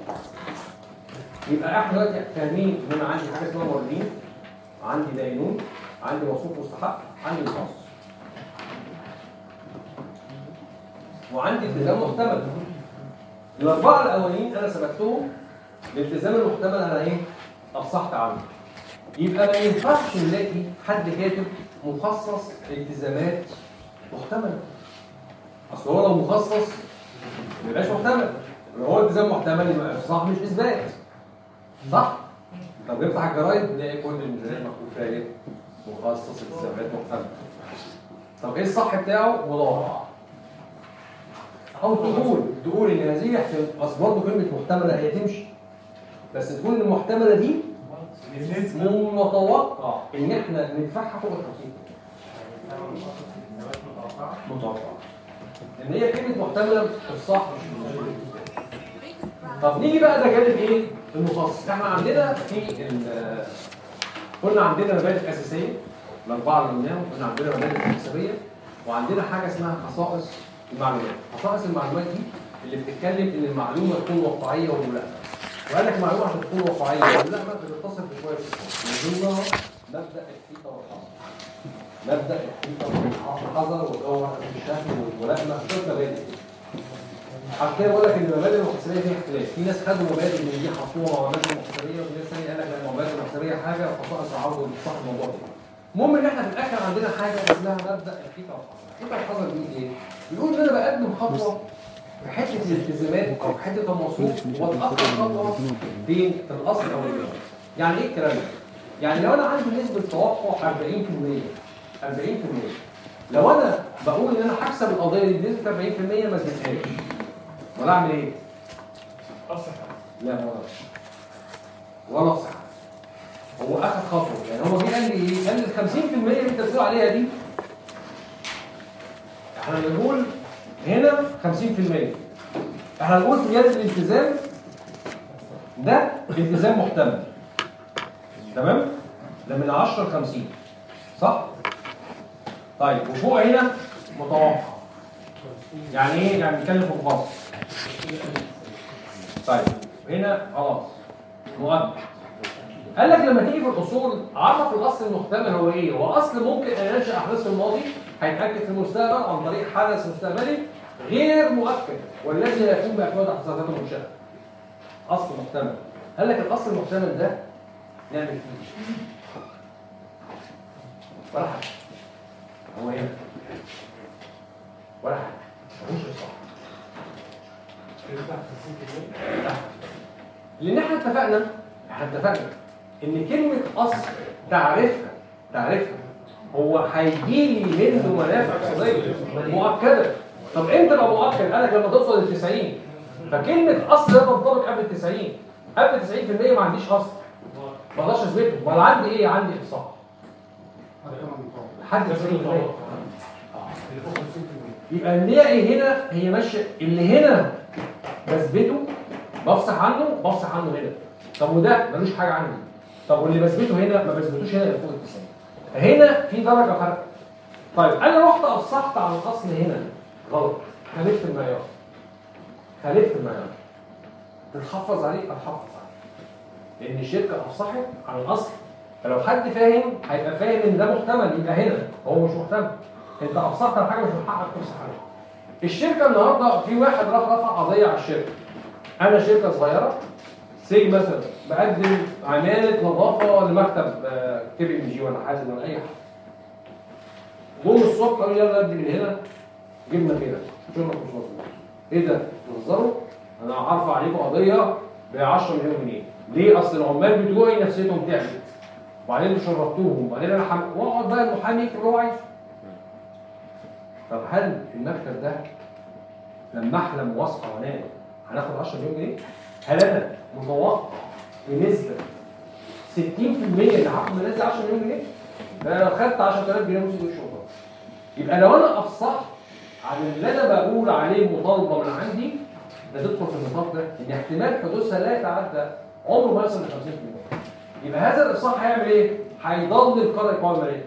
يبقى احنا دلوقتي فاهمين ان انا عندي حاجه اسمها موردين عندي داينون عندي موصوف مستحق عندي مخصص وعندي التزام محتمل الاربعه الاولين انا سبقتهم الالتزام المحتمل انا ايه افصحت عنه يبقى ما ينفعش نلاقي حد كاتب مخصص التزامات محتمله اصل هو لو مخصص ما يبقاش محتمل لو هو التزام محتمل يبقى صح مش اثبات صح طب نفتح الجرايد نلاقي كل الميزانيات مكتوب فيها ايه مخصص التزامات محتمله طب ايه الصح بتاعه مضاعف او تقول تقول ان هذه احتمال اصل برضه كلمه محتمله هي تمشي بس تكون المحتمله دي بالنسبه متوقع ان احنا ندفعها فوق ال 50 متوقع ان هي كلمه محتمله في الصح مش في الغلط. طب نيجي بقى ده جانب ايه المخصص احنا عندنا في ال- قلنا عندنا مبادئ اساسيه الاربعه اللي قلناهم قلنا عندنا مبادئ حسابيه وعندنا حاجه اسمها خصائص المعلومات خصائص المعلومات دي اللي بتتكلم ان المعلومه تكون واقعيه ولا لا وقال لك المعلومه عشان تكون واقعيه ولا لا بتتصل بشويه صفات من ضمنها مبدا الحيطه والحظر مبدا الحيطه والحظر والجوهر الشهر والملائمه شويه مبادئ عشان كده بقول لك ان المبادئ المحاسبيه فيها اختلاف في ناس خدوا مبادئ من دي حطوها مع مبادئ المحاسبيه وفي ناس ثانيه قال لك لا المبادئ المحاسبيه حاجه وخصائص العرض صح الموضوع كده المهم ان احنا في الاخر عندنا حاجه اسمها مبدا الحيطه والحظر الحيطه والحظر دي ايه؟ بيقول ان انا بقدم خطوه في حته الالتزامات او في حته المصروف واتاخر خطوه فين؟ في الاصل او الجواب يعني ايه الكلام ده؟ يعني لو انا عندي نسبه توقع 40% 40% لو انا بقول ان انا هكسب القضيه دي بنسبه 40% ما اثبتهاش ولا اعمل ايه؟ لا ولا ولا اصح هو اخذ خطوه يعني هو جه قال لي ايه؟ قال لي ال 50% اللي انت بتقول عليها دي احنا بنقول هنا 50% احنا بنقول في يد الالتزام ده التزام محتمل تمام؟ ده من 10 ل 50 صح؟ طيب وفوق هنا متوقع يعني ايه؟ يعني بنتكلم في مخصص طيب هنا خلاص مؤكد قال لك لما تيجي في الاصول عرف الاصل المحتمل هو ايه؟ هو اصل ممكن ان ينشا احداث في الماضي هيتاكد في المستقبل عن طريق حدث مستقبلي غير مؤكد والذي لا يكون باكواد حساساته المنشاه. اصل محتمل. قال لك الاصل المحتمل ده نعمل فيه إيه؟ ولا حاجه. هو هنا ولا حاجه. ملوش اصلاح. لان احنا اتفقنا احنا اتفقنا ان كلمه اصل تعرفها تعرفها هو هيجي لي منه منافع اقتصاديه مؤكده طب امتى بقى مؤكد؟ قال لك لما توصل لل 90 فكلمه اصل ده تنطبق قبل ال 90 قبل 90% ما عنديش اصل ما اقدرش اثبته ولا عندي ايه؟ عندي افصاح لحد 90% يبقى نلاقي هنا هي ماشيه اللي هنا بثبته بفصح عنه بفصح عنه هنا طب وده ملوش حاجه عندي طب واللي بثبته هنا ما بثبتوش هنا اللي فوق ال 90 فهنا في درجه فرق طيب انا رحت افصحت عن الاصل هنا غلط خالفت المعيار خالفت المعيار تتحفظ عليه اتحفظ عليه لان الشركه افصحت عن الاصل فلو حد فاهم هيبقى فاهم ان ده محتمل يبقى هنا هو مش محتمل انت افصحت عن حاجه مش من حقك تفصح عنها الشركه النهارده في واحد راح رفع قضيه على الشركه انا شركه صغيره سي مثلا بقدم عماله نظافه لمكتب كي بي ام جي ولا حازم ولا اي حاجه جم الصبح قالوا يلا ادي من هنا جبنا كده شغلك مش مظبوط ايه ده؟ تهزروا؟ انا هرفع عليكم قضيه ب 10 مليون جنيه ليه؟ اصل العمال بتوعي نفسيتهم تعبت وبعدين انتوا شرفتوهم وبعدين انا حم... واقعد بقى المحامي يكتب اللي هو عايزه طب هل المكتب ده لما احلم واصحى وانام هناخد 10 مليون جنيه؟ هل انا متوقع بنسبه 60% ان هاخد من الناس 10 مليون جنيه؟ ده انا لو خدت 10000 جنيه ممكن يمشي وخلاص يبقى لو انا افصحت عن اللي انا بقول عليه مطالبه من عندي ده تدخل في النطاق ده ان احتمال حدوثها لا يتعدى عمره ما يصل ل 50% يبقى هذا الافصاح هيعمل ايه؟ هيضلل قرار القوائم الماليه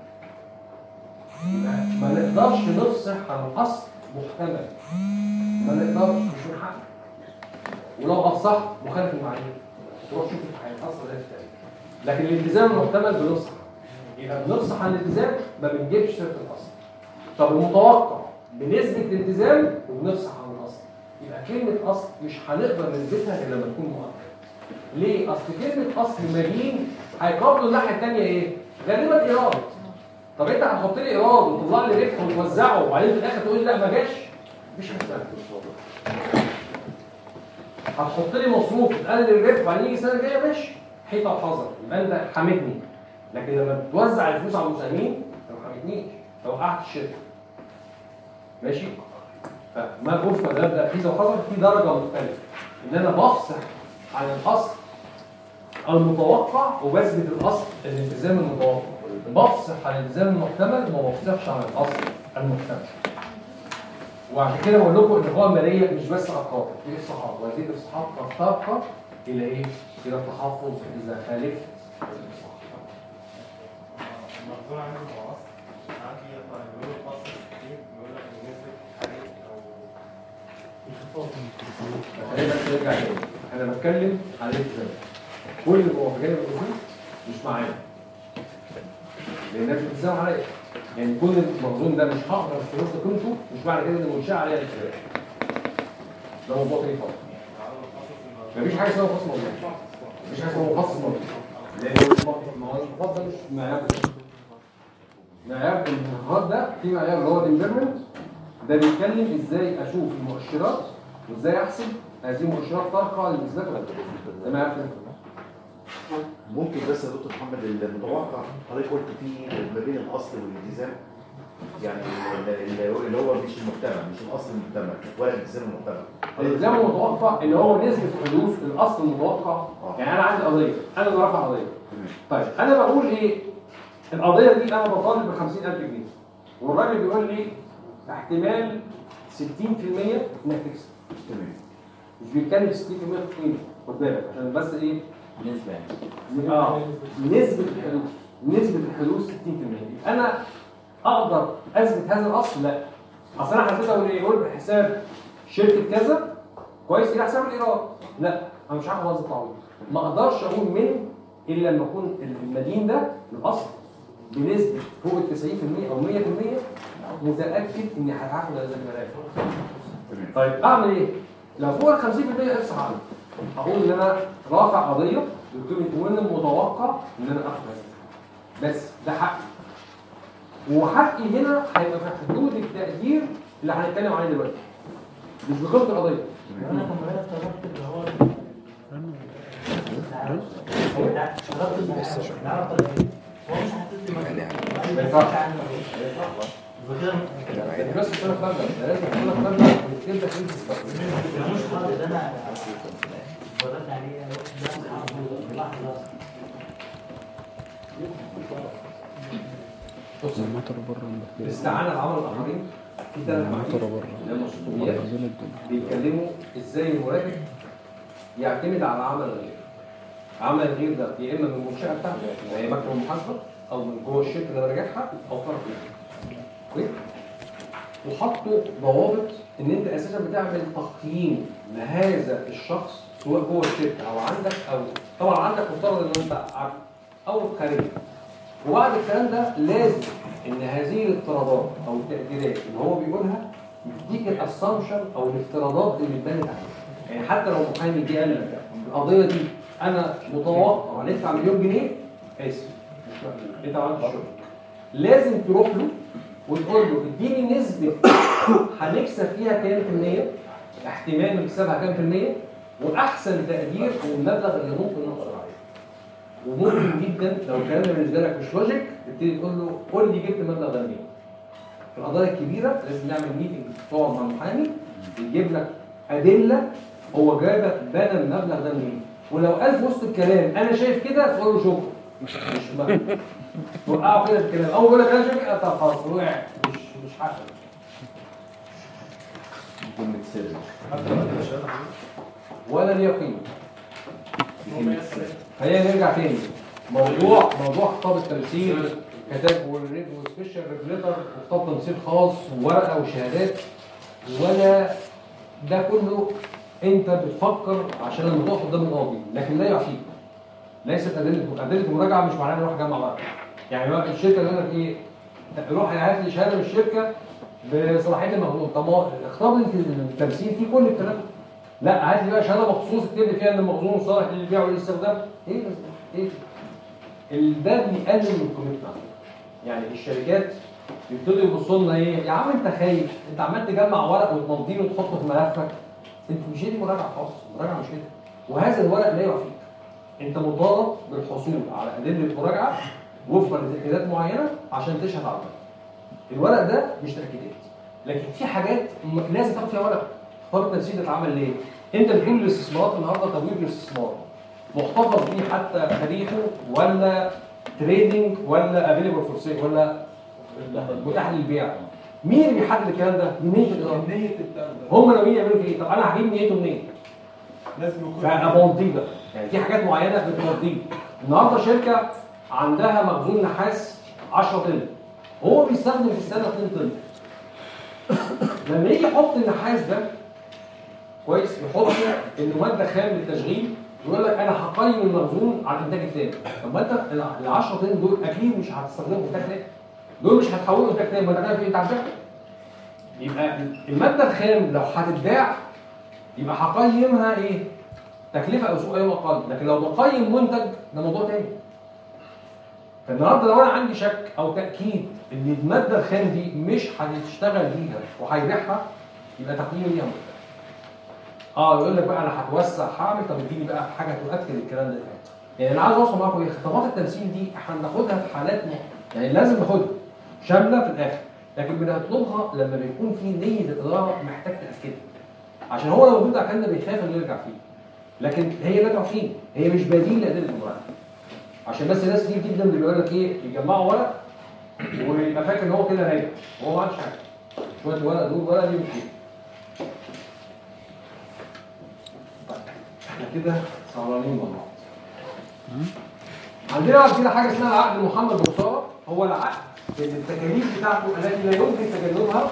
يبقى ما نقدرش نفصح عن اصل محتمل ما نقدرش مش من حقك ولو افصحت مخالف المعايير تروح شوف هيتاثر ازاي في التاريخ لكن الالتزام المحتمل بنفصح يبقى بنفصح عن الالتزام ما بنجيبش سيره الاصل طب المتوقع بنسبه الالتزام وبنفصح عن الاصل يبقى كلمه اصل مش هنقدر نثبتها الا لما تكون مؤكده ليه اصل كلمه اصل مدين هيقابله الناحيه الثانيه ايه غالبا ايراد طب انت هتحط لي ايراد وتطلع لي ربح وتوزعه وبعدين في الاخر تقول لي لا ما جاش مفيش مساله هتحط لي مصروف تقلل الربح وبعدين يجي السنه الجايه ماشي حيطه وحذر يبقى انت حامدني لكن لما توزع الفلوس على المساهمين انت ما حامدنيش انت وقعت الشركه ماشي فما غرفه ده ده حيطه وحذر في درجه مختلفه ان انا بفصح عن الاصل المتوقع وبثبت الاصل الالتزام المتوقع بفصح عن الالتزام المحتمل وما بفصحش عن الاصل المحتمل وعشان كده بقول لكم ان القوائم الماليه مش بس ارقام في افصاحات وهذه الافصاحات ترتقى الى ايه؟ الى التحفظ اذا خالفت الافصاح المنظور عندي هو اصل ساعات يطلع بيقول فاصل كتير بيقول لك بنسبه حاجه او خلينا بس نرجع تاني انا بتكلم على الالتزام كل الموافقين الاصول مش معايا لان ده مش التزام عليا يعني كل المخزون ده مش هقدر استفاد قيمته مش معنى كده ان المنشاه عليها الالتزام ده موضوع تاني خالص مفيش حاجه اسمها خصم موضوع مفيش حاجه اسمها خصم موضوع لان ما هو الانخفاض ده مش معيار معيار الانخفاض ده في معيار اللي هو الامبيرمنت ده بيتكلم ازاي اشوف المؤشرات وازاي احسب هذه المؤشرات ترقى للاثبات ولا لا ده معيار تاني ممكن بس يا دكتور محمد المتوقع حضرتك قلت فيه ما بين الاصل والالتزام يعني ال- ال- اللي هو مش المحتمل مش الاصل المحتمل ولا الالتزام المحتمل الالتزام المتوقع اللي هو نسبه حدوث الاصل المتوقع يعني انا عندي قضيه انا اللي رافع قضيه طيب انا بقول ايه القضيه دي انا بطالب ب 50000 جنيه والراجل بيقول لي احتمال 60% انك تكسب تمام مش بيتكلم 60% في القيمه خد بالك عشان بس ايه نسبة يعني اه نسبه الحدوث نسبه الحدوث 60% انا اقدر اثبت هذا الاصل لا اصل انا حسيت اقول ايه يقول بحساب شركه كذا كويس الى حساب الايراد لا انا مش عارف اوظف التعويض ما اقدرش اقول من الا لما يكون المدين ده الاصل بنسبه فوق ال 90% او 100% متاكد اني هتعامل هذا الملاك طيب اعمل ايه؟ لو فوق ال 50% افصح عنه هقول ان انا رافع قضيه بقيمه وان المتوقع ان انا اخد هذا بس ده حقي وحقي هنا هيبقى في حدود التقدير اللي هنتكلم عليه دلوقتي مش بقيمه القضيه انا كنت بقى افتكرت اللي هو افتكرت المعرفة المعرفة اللي هو مش حاطط لي مكان ما ينفعش. يبقى كده بس سنه ثالثه ده لازم سنه ثالثه وتبدا تنزل يبقى مش حاطط اللي انا اتفرجت عليه ده حاطه لحظة بص المطر بره الاستعانه بعمل الاخرين في ثلاث المطر معايير بره اللي هم السلوكيات نزل الدنيا بيتكلموا ازاي المراقب يعتمد على عمل الغير عمل الغير ده يا اما من المنشاه بتاعته اللي هي مكتب المحاسبه او من جوه الشركه اللي براجعها او طرف غير كويس وحطوا ضوابط ان انت اساسا بتعمل تقييم لهذا الشخص سواء جوه الشركه او عندك او طبعا عندك مفترض ان انت عارف او خارجي وبعد الكلام ده لازم ان هذه الافتراضات او التقديرات اللي هو بيقولها يديك الاسامبشن او الافتراضات اللي اتبنت عليها يعني حتى لو محامي جه قال لك القضيه دي انا متوقع هندفع مليون جنيه اسف مش مقبول انت ما عملتش شغل لازم تروح له وتقول له اديني نسبه هنكسب فيها كام في المية احتمال نكسبها كام في المية واحسن تقدير والمبلغ اللي ممكن نقدر عليه وممكن جدا لو الكلام ده بالنسبه لك مش لوجيك تبتدي تقول له قول لي جبت المبلغ ده منين في القضايا الكبيره لازم نعمل ميتنج تقعد مع المحامي يجيب لك ادله هو جايبك بنى المبلغ ده منين ولو قال في وسط الكلام انا شايف كده تقول له شكرا مش مش ما وقعوا كده في الكلام اول ما يقول لك انا شايف كده طب خلاص وقع مش مش حقك جملة سر ولا ليه قيمه خلينا نرجع تاني موضوع موضوع خطاب التمثيل كتاب والريد وسبيشال ريجليتر وخطاب تمثيل خاص وورقه وشهادات ولا ده كله انت بتفكر عشان لما تقف قدام القاضي لكن لا يعفيك ليست ادله ادله المراجعه مش معناها نروح اجمع ورقه يعني بقى الشركه يقول لك ايه روح هات لي شهاده من الشركه بصلاحيه المخزون طب ما هو خطاب التمثيل فيه كل الكلام ده. لا هات لي بقى شهاده مخصوص اكتب لي فيها ان المخزون صالح للبيع والاستخدام ايه ده؟ ايه ده؟ ده بيقلل من قيمتنا يعني الشركات يبتدوا يبصوا لنا ايه يا عم انت خايف انت عمال تجمع ورق وتمضيه وتحطه في ملفك انت مش هي دي مراجعه خاص مراجعه مش كده وهذا الورق لا يعفيك انت مطالب بالحصول على ادله مراجعه وفقا لتاكيدات معينه عشان تشهد على الورق الورق ده مش تاكيدات لكن في حاجات م- لازم تاخد فيها ورق خطاب التنسيق ده اتعمل ليه؟ انت بتقول الاستثمارات النهارده تمويل الاستثمار محتفظ بيه حتى تاريخه ولا تريدنج ولا افيلبل فور سيل ولا متاح للبيع مين اللي بيحدد الكلام ده؟ نيه الاداره نية الدولة هم ناويين يعملوا فيه ايه؟ طب انا هجيب نيته منين؟ لازم يكون فابونتي ده يعني في حاجات معينه بتوديه النهارده شركه عندها مخزون نحاس 10 طن هو بيستخدم في السنه 2 طن لما يجي يحط النحاس ده كويس يحط انه ماده خام للتشغيل يقول لك انا هقيم المخزون على الانتاج التاني طب ما انت ال 10 طن دول اكيد مش هتستخدمهم في انتاج تاني دول مش هتحولوا انتاج تاني ما انت كده في انت عندك يبقى الماده الخام لو هتتباع يبقى هقيمها ايه؟ تكلفه او سوق ايوه اقل لكن لو بقيم منتج ده موضوع تاني فالنهارده لو انا عندي شك او تاكيد ان الماده الخام دي مش هتشتغل بيها وهيبيعها يبقى تقييمي ليها مختلف اه يقول لك بقى انا هتوسع هعمل طب اديني بقى حاجه تؤكد الكلام ده يعني انا عايز اوصل معاكم ايه خطابات التمثيل دي احنا بناخدها في حالات م- يعني لازم ناخدها شامله في الاخر لكن بنطلبها لما بيكون في نيه الاداره محتاج تاكدها عشان هو لو موجود عندنا بيخاف انه يرجع فيه لكن هي لا تعفيه هي مش بديل لادله المراجعه عشان بس ناس كتير جدا بيقول لك ايه يجمعوا ورق ويبقى فاكر ان هو كده راجع وهو ما عملش حاجه شويه ورق دول ورق دي مش طيب احنا كده سهرانين مع بعض عندنا بعد كده حاجه اسمها العقد محمد بخساره هو العقد اللي التكاليف بتاعته التي لا يمكن تجنبها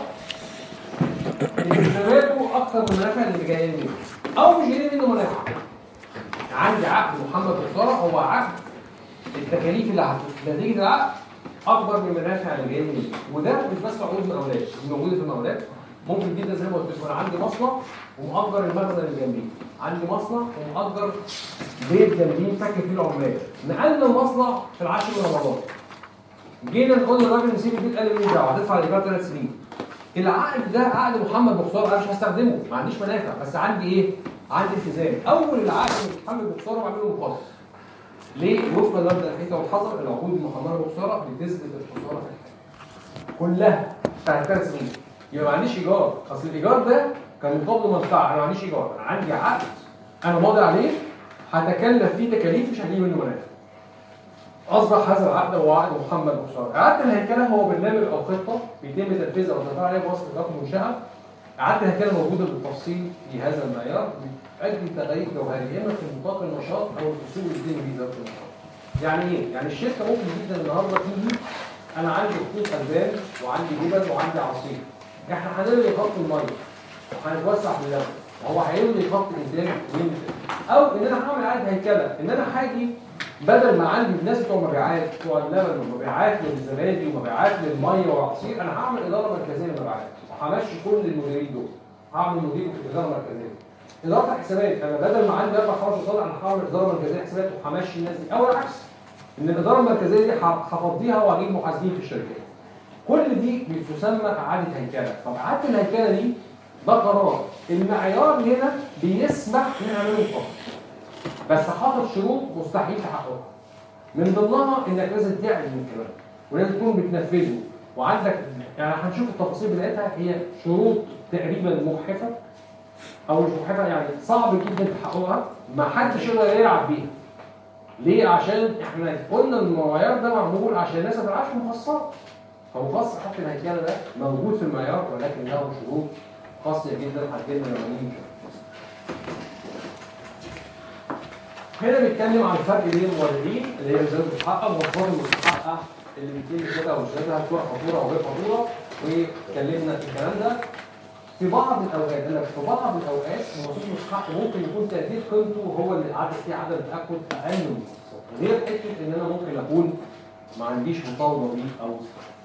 التزاماته اكثر من المنافع اللي جايه منه او مش جايه منه منافع عندي عقد محمد بخساره هو عقد التكاليف اللي هت- نتيجه العقد اكبر من المنافع اللي جايه منه وده مش بس عقود مقاولات دي موجوده في المقاولات ممكن جدا زي ما قلت لكم انا عندي مصنع ومأجر المخزن اللي جنبيه عندي مصنع ومأجر بيت جنبيه مسكن فيه العمال نقلنا المصنع في العاشر من رمضان جينا نقول للراجل نسيب البيت قال لي ماليش دعوه هتدفع الايجار ثلاث سنين العقد ده عقد محمد بخساره انا مش هستخدمه ما عنديش منافع بس عندي ايه؟ عندي التزام اول العقد اللي محمد بخساره بعمله مخصص ليه؟ وفقا لمبدا الحيطه والحذر العقود المحمله بخساره بتثبت الخساره في الحياه كلها بتاعت ثلاث سنين يبقى ما عنديش ايجار اصل الايجار ده كان مقابل منفعه انا ما عنديش ايجار انا عندي عقد انا ماضي عليه هتكلف فيه تكاليف مش هجيب منه منافع اصبح هذا العقد هو عقد محمد بخساره عقد الهيكله هو برنامج او خطه بيتم تنفيذها وتنفيذها عليه بواسطه اداره المنشاه عقد الهيكله موجوده بالتفصيل في هذا المعيار بتؤدي تغيير جوهريه اما في نطاق النشاط او الفصول اللي بيتم بيه اداره النشاط يعني ايه؟ يعني الشركه ممكن جدا النهارده تيجي انا عندي خطوط البان وعندي جبل وعندي عصير احنا هنلغي خط الميه وهنتوسع في اللبن وهو هيلغي خط الانتاج وينتج او ان انا هعمل عقد هيكله ان انا هاجي بدل ما عندي الناس بتوع مبيعات بتوع اللبن ومبيعات للزبادي ومبيعات للميه والعصير انا هعمل اداره مركزيه للمبيعات وهمشي كل المديرين دول هعمل مدير في الاداره المركزيه اداره الحسابات انا بدل ما عندي اربع خمس وصال انا هعمل اداره مركزيه حسابات وهمشي الناس دي او العكس ان الاداره المركزيه دي ه- هفضيها واجيب محاسبين في الشركات كل دي بتسمى اعاده هيكله طب اعاده الهيكله دي ده قرار المعيار هنا بيسمح ان نعمله فقط بس حاطط شروط مستحيل تحققها من ضمنها انك لازم تعمل من الكلام ولازم تكون بتنفذه وعندك يعني هنشوف التفاصيل بتاعتها هي شروط تقريبا مجحفه او مش مجحفه يعني صعب جدا تحققها ما حدش يقدر يلعب بيها ليه عشان احنا قلنا ان المعيار ده معمول عشان الناس ما تلعبش مخصصات فمخصص حتى الهيكله ده موجود في المعيار ولكن له شروط قاسيه جدا هتجيلنا لما نيجي نشوف. هنا بنتكلم عن الفرق بين الموردين اللي هي الزيادة المستحقة والمصادر المستحقة اللي بيتم زيادة أو زيادة سواء فاتورة أو غير فاتورة واتكلمنا في الكلام ده في بعض الأوقات قال لك في بعض الأوقات المصادر المستحق ممكن يكون تأكيد قيمته هو اللي عدد فيه عدد تأكد أقل من المخصصات غير حتة إن أنا ممكن أكون ما عنديش مطالبة بيه أو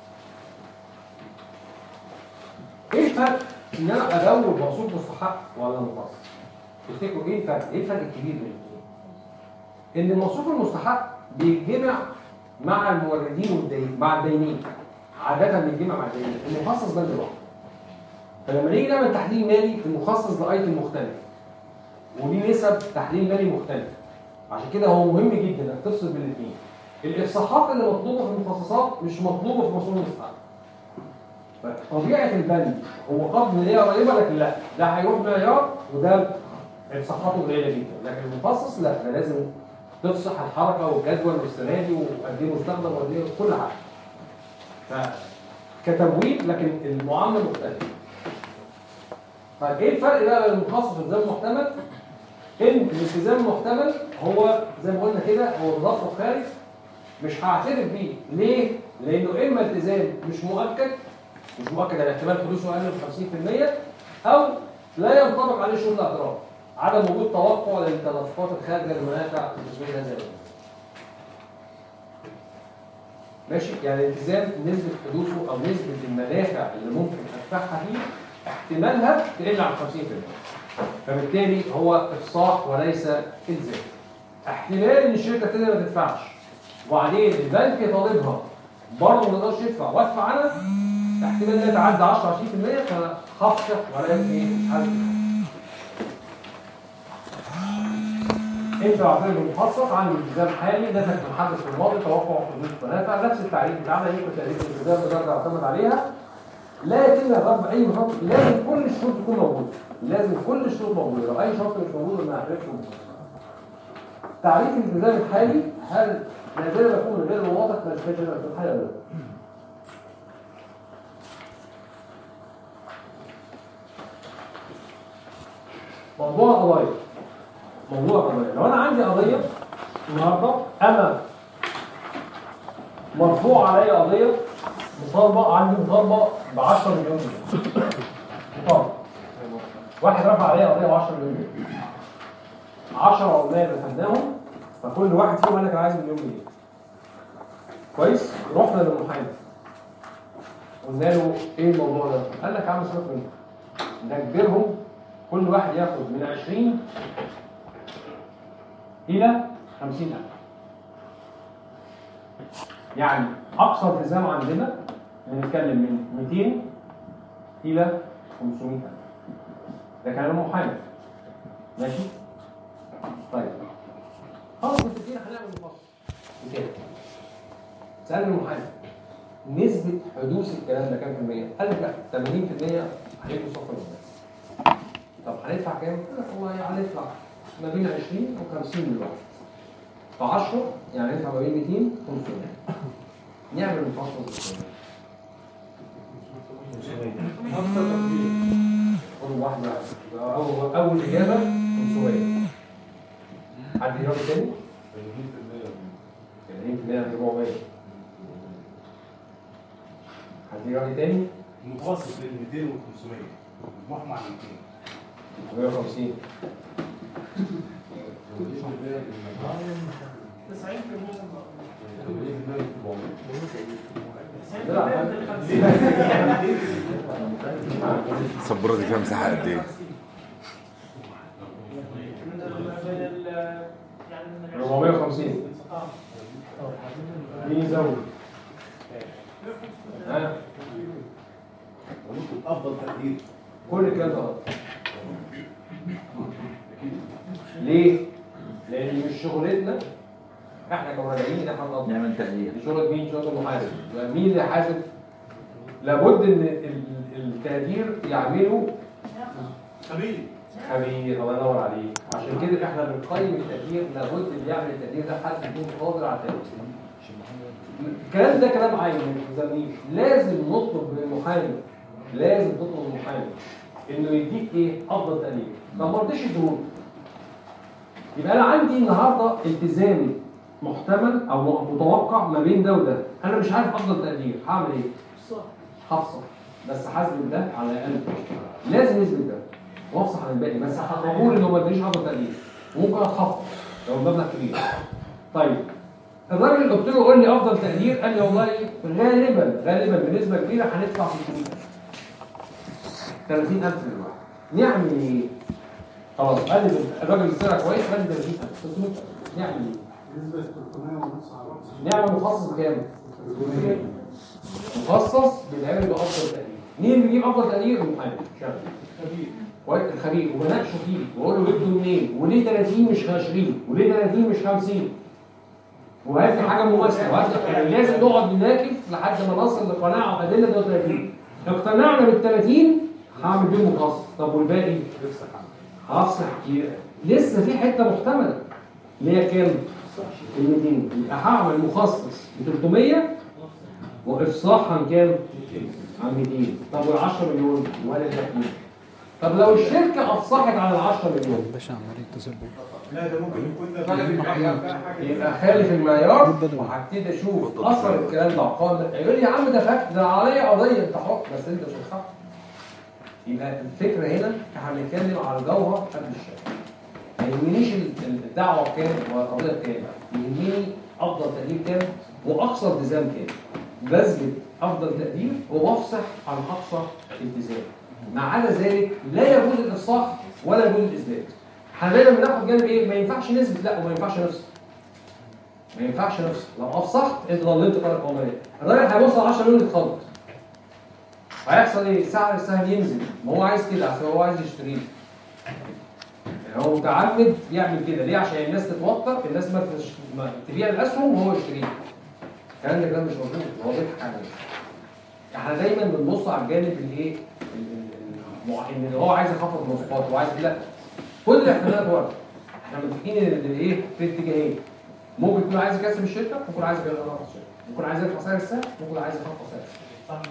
إيه الفرق إن أنا أدور موصول مستحق ولا مخصص؟ تفتكروا إيه الفرق؟ إيه الفرق الكبير بين الاثنين؟ ان الموصوف المستحق بيتجمع مع الموردين والدين مع الدينين عادة بيتجمع مع الدينين المخصص ده لوحده فلما نيجي نعمل تحليل مالي المخصص لايتم مختلف وليه نسب تحليل مالي مختلفة عشان كده هو مهم جدا انك تفصل بين الاثنين الافصاحات اللي مطلوبه في المخصصات مش مطلوبه في الموصول المستحق طبيعه البند هو قبض اللي هي قريبه لكن لا ده هيروح معيار وده افصاحاته قليله جدا لكن المخصص لا ده لازم تفصح الحركه والجدول والسنه دي وقد ايه مستخدم وقد ايه كل حاجه فكتمويل لكن المعامله مختلفه طيب ايه الفرق بقى بين المخصص والالتزام المحتمل؟ ان الالتزام المحتمل هو زي ما قلنا كده هو تدفق خارج مش هعترف بيه ليه؟ لانه اما التزام مش مؤكد مش مؤكد يعني احتمال حدوثه اقل من 50% او لا ينطبق عليه شروط الاعتراف عدم وجود توقع للتدفقات الخارجه للمنافع التسويقيه هذا الوقت. ماشي يعني الالتزام نسبه حدوثه او نسبه المنافع اللي ممكن ادفعها فيه احتمالها تقل عن 50% فبالتالي هو افصاح وليس الزام احتمال ان الشركه تبتدي ما تدفعش وبعدين البنك يطالبها برضه ما يقدرش يدفع وادفع انا احتمال انها تعدي 10 20% فهفصح ولكن ايه مش عارف انت بعتبر المخصص عن الالتزام حالي ده كان محدث في الماضي توقع حدوث منافع نفس التعريف بتاعنا يمكن تقريبا الالتزام بدرجه اعتمد عليها لا يتم اعتراف باي شرط لازم كل الشروط تكون موجوده لازم كل الشروط موجوده لو اي شرط مش موجود ما يعترفش بالمخصص تعريف الالتزام الحالي هل ما زال يكون غير واضح ما يثبتش الالتزام الحالي ولا لا موضوع قضايا موضوع قضايا لو انا عندي قضيه النهارده انا مرفوع عليا قضيه مطالبه عندي مطالبه ب 10 مليون جنيه مطالبه واحد رفع عليا قضيه ب 10 مليون جنيه 10 عمال رفدناهم فكل واحد فيهم قال لك انا عايز مليون جنيه كويس رحنا للمحامي قلنا له ايه الموضوع ده؟ قال لك يا عم سيبك منه نجبرهم كل واحد ياخد من 20 إلى 50000 يعني أقصى التزام عندنا بنتكلم من 200 إلى 500000 ده كلام المحامي ماشي؟ طيب خلاص متفقين هنعمل مفصل وكده سألني المحامي نسبة حدوث الكلام ده كام في المية؟ قال لك لا 80% هيبقوا صفر الناس طب هندفع كام؟ قال لك والله هندفع ما بين 20 و 50 دلوقتي ف 10 يعني ندفع ما بين 200 و 500 نعمل مفصل ازاي؟ قول واحد واحد يبقى أول أول إجابة 500 حد يجاوب تاني؟ 80% من 400 حد يجاوب تاني؟ متوسط بين 200 و 500 مجموع مع 200 150 السبوره دي فيها مساحه قد ايه؟ 450 مين يزود؟ ها؟ ونطلب افضل تقدير كل الكلام ده غلط ليه؟ لان مش شغلتنا احنا كمراجعين ان احنا نقدر نعمل تقدير دي شغلة مين؟ شغلة المحاسب يبقى مين اللي يحاسب؟ لابد ان ال- التقدير يعمله خبير خبير الله ينور عليك عشان كده احنا بنقيم التقدير لابد اللي يعمل التقدير ده حد يكون قادر على التقدير الكلام ده كلام عام ما تلزمنيش لازم نطلب من المحامي لازم تطلب من المحامي انه يديك ايه افضل تقدير طب ما رضيش يديهولك يبقى انا عندي النهارده التزام محتمل او متوقع ما بين ده وده انا مش عارف افضل تقدير هعمل ايه هفصل بس حاسب ده على الاقل لازم يثبت ده وافصح عن الباقي بس هقول انه ما ادريش افضل تقدير ممكن اتخفض لو المبلغ كبير طيب الراجل قلت له قول لي افضل تقدير قال لي والله غالبا غالبا بنسبه كبيره هندفع 600000 30000 للواحد نعمل ايه؟ خلاص قال لي الراجل طلع كويس قال لي 30000 600000 نعمل ايه؟ بالنسبه ل 300 ونص على الرأس نعمل مخصص بكام؟ مخصص بيتعمل بافضل تقدير مين اللي بيجيب افضل تقدير؟ المحامي شغال خبير كويس الخبير وبناقشه فيه واقول له جبته منين وليه 30 مش 20 وليه 30 مش 50 وهات لي حاجه مماثله وهات لي- يعني لازم نقعد نناكف لحد ما نصل لقناعه وادله ده 30 اقتنعنا بال 30 هعمل بيه مخصص طب والباقي لسه حاجه هفصح كتير لسه في حته محتمله اللي هي كام؟ ال 200 يبقى هعمل مخصص ب 300 وافصاح عن كام؟ عن 200 طب وال 10 مليون ولا الباقيين؟ طب لو الشركه افصحت عن ال 10 مليون باشا عمال يتصل بيا لا ده ممكن يكون ده خالف المعيار فيها حاجه يبقى خالف المعيار وهبتدي اشوف اثر الكلام ده عقاب يقول لي يا عم ده فات ده عليا قضيه انت حر بس انت مش هتحق يبقى الفكره هنا احنا بنتكلم على الجوهر قبل الشكل ما يهمنيش ال- ال- الدعوه بكام والقضيه بكام يهمني افضل تقدير كام واقصى التزام كام بثبت افضل تقدير وبفصح عن اقصى التزام ما عدا ذلك لا يجوز الافصاح ولا يجوز الاثبات احنا دايما بناخد جانب ايه ما ينفعش نثبت لا وما ينفعش نفصل ما ينفعش نفصل لو افصحت انت ضللت قرار قوميه الراجل هيبص على 10 مليون يتخبط هيحصل ايه سعر السهم ينزل ما هو عايز كده عشان هو عايز يشتريه يعني هو متعمد يعمل كده ليه عشان الناس تتوتر الناس ما تش- ما تبيع الاسهم وهو يشتريها الكلام ده كلام مش موجود هو بيضحك علينا احنا دايما بنبص على الجانب الايه ال- ال- المع- ان هو عايز يخفض مواصفات وعايز لا كل الاحتمالات ورا احنا متفقين ان الايه في اتجاهين ممكن يكون عايز يكسب الشركه ممكن عايز يخفض الشركه ممكن عايز يرفع سعر السهم ممكن عايز يخفض سعر السهم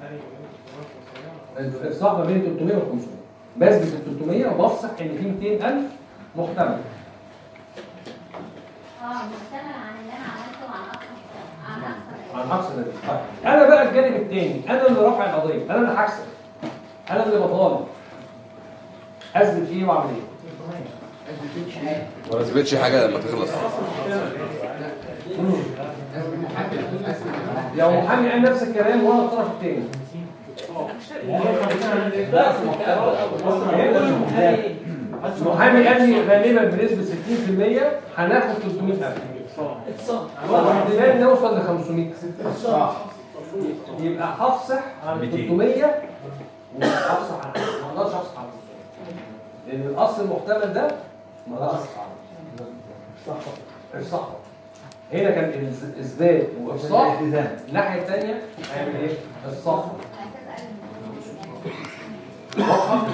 الافصاح ما بين 300 و 500 بثبت ال 300 وبفصح ان في 200000 محتمل اه محتمل عن اللي انا عملته عن اقصى عن اقصى عن اقصى نتيجه طيب انا بقى الجانب الثاني انا اللي رافع القضيه انا اللي هكسب انا اللي بطالب اثبت ايه واعمل ايه؟ ما اثبتش حاجه لما تخلص لو محامي قال نفس الكلام وانا الطرف الثاني المحامي قال لي غالبا بنسبه 60% هناخد 300000 واحتمال نوصل ل 500 يبقى هفصح عن 300 وهفصح عن ما اقدرش افصح عن 300 لان الاصل المحتمل ده ما اقدرش افصح عنه افصح هنا كان إث- اثبات وافصاح الناحيه الثانيه هيعمل ايه؟ الصح واضحه؟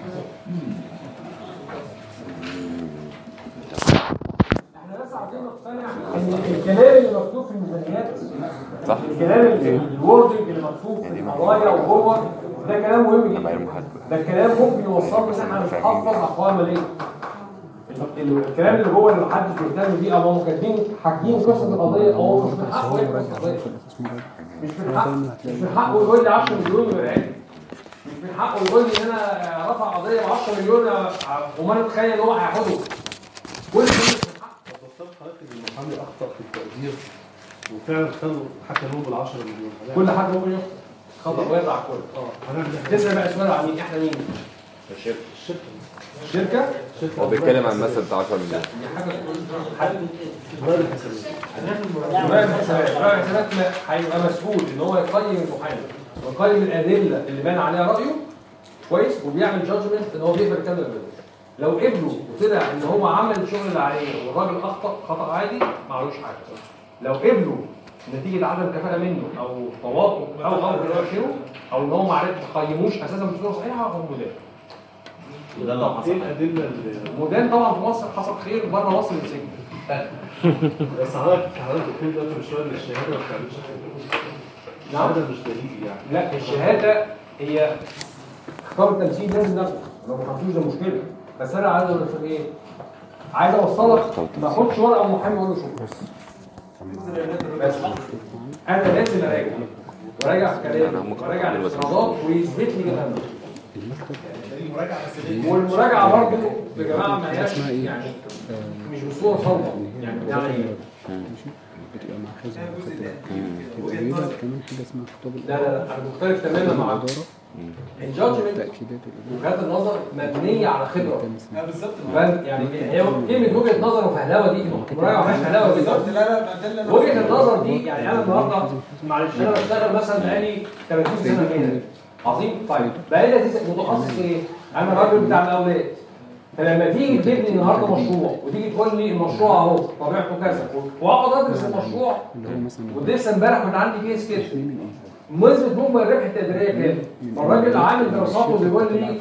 احنا بس عايزين نقتنع ان الكلام اللي مكتوب في الميزانيات صح الكلام اللي الوردنج اللي مكتوب في القضايا وجوه ده كلام مهم جدا ده كلام ممكن يوصلنا ان احنا نحفظ اقوال ماليه ال- الكلام اللي جوه اللي محدش بيهتم بيه او هم كاتبين حاكين قصه القضيه او هو مش من حقه يقرا قصه القضيه مش من حقه مش من حقه يقول لي 10 مليون يبقى عادي مش من حقه يقول لي ان انا رفع قضيه ب 10 مليون وما انا متخيل ان هو هياخده كل ده مش من حقه بطلت حضرتك ان المحامي اخطا في التقدير وفعلا خدوا حتى هو بال 10 مليون كل حد ممكن يخطئ خطأ ويقع على الكل اه هنعمل إيه؟ تسأل بقى سؤال عن مين احنا مين الشركه شركه هو بيتكلم عن المثل بتاع 10 مليون دي حاجه حد غير الحسابات غير الحسابات غير الحسابات ما- هيبقى مسؤول ان هو يقيم المحامي ويقيم الادله اللي بان عليها رايه كويس وبيعمل جادجمنت ان هو بيقدر يكمل الادله لو قبله وطلع ان هو عمل الشغل اللي عليه والراجل اخطا خطا عادي معلوش حاجه لو قبله نتيجه عدم كفاءه منه او تواطؤ او غلط الى اخره او ان هو ما عرف ما قيموش اساسا بصوره صحيحه هو مدان وده اللي حصل ايه الادله اللي مدان طبعا في مصر حصل خير بره مصر السجن بس حضرتك حضرتك قلت دلوقتي من شويه ان الشهاده ما بتعملش نعم. الشهاده مش دليل يعني لا الشهاده هي اختار التمثيل لازم ناخده لو ما خدتوش ده مشكله بس انا عايز اقول لك ايه عايز اوصلك ما اخدش ورقه محامي واقول له شكرا بس انا لازم اراجع وراجع كلامي وراجع الافتراضات ويثبت لي كلامي والمراجعه برضه يا جماعه ما هياش يعني مش بصوره صلبه يعني يعني ماشي بتبقى مع حزب بتبقى جايبة كمان حاجة اسمها خطاب لا لا لا انا مختلف تماما مع الإدارة الجادجمنت تأكيدات الإدارة وجهات النظر مبنيه على خبره كان اسمها فاهم؟ يعني هي كلمه وجهه نظر وفهلوه دي مراجعه مش فهلوه دي بالظبط لا لا ما ده اللي انا وجهه النظر دي يعني انا النهارده معلش انا بشتغل مثلا بقالي 30 سنه كده عظيم طيب بقالي 30 سنه متخصص ايه؟ انا راجل بتاع مقاولات فلما تيجي تبني النهارده مشروع وتيجي تقول لي المشروع اهو طبيعته كذا واقعد ادرس المشروع اللي هو مثلا ودرس امبارح كنت عندي كيس كده نسبة مجمل الربح التقديرية كام؟ فالراجل عامل دراساته بيقول لي 14%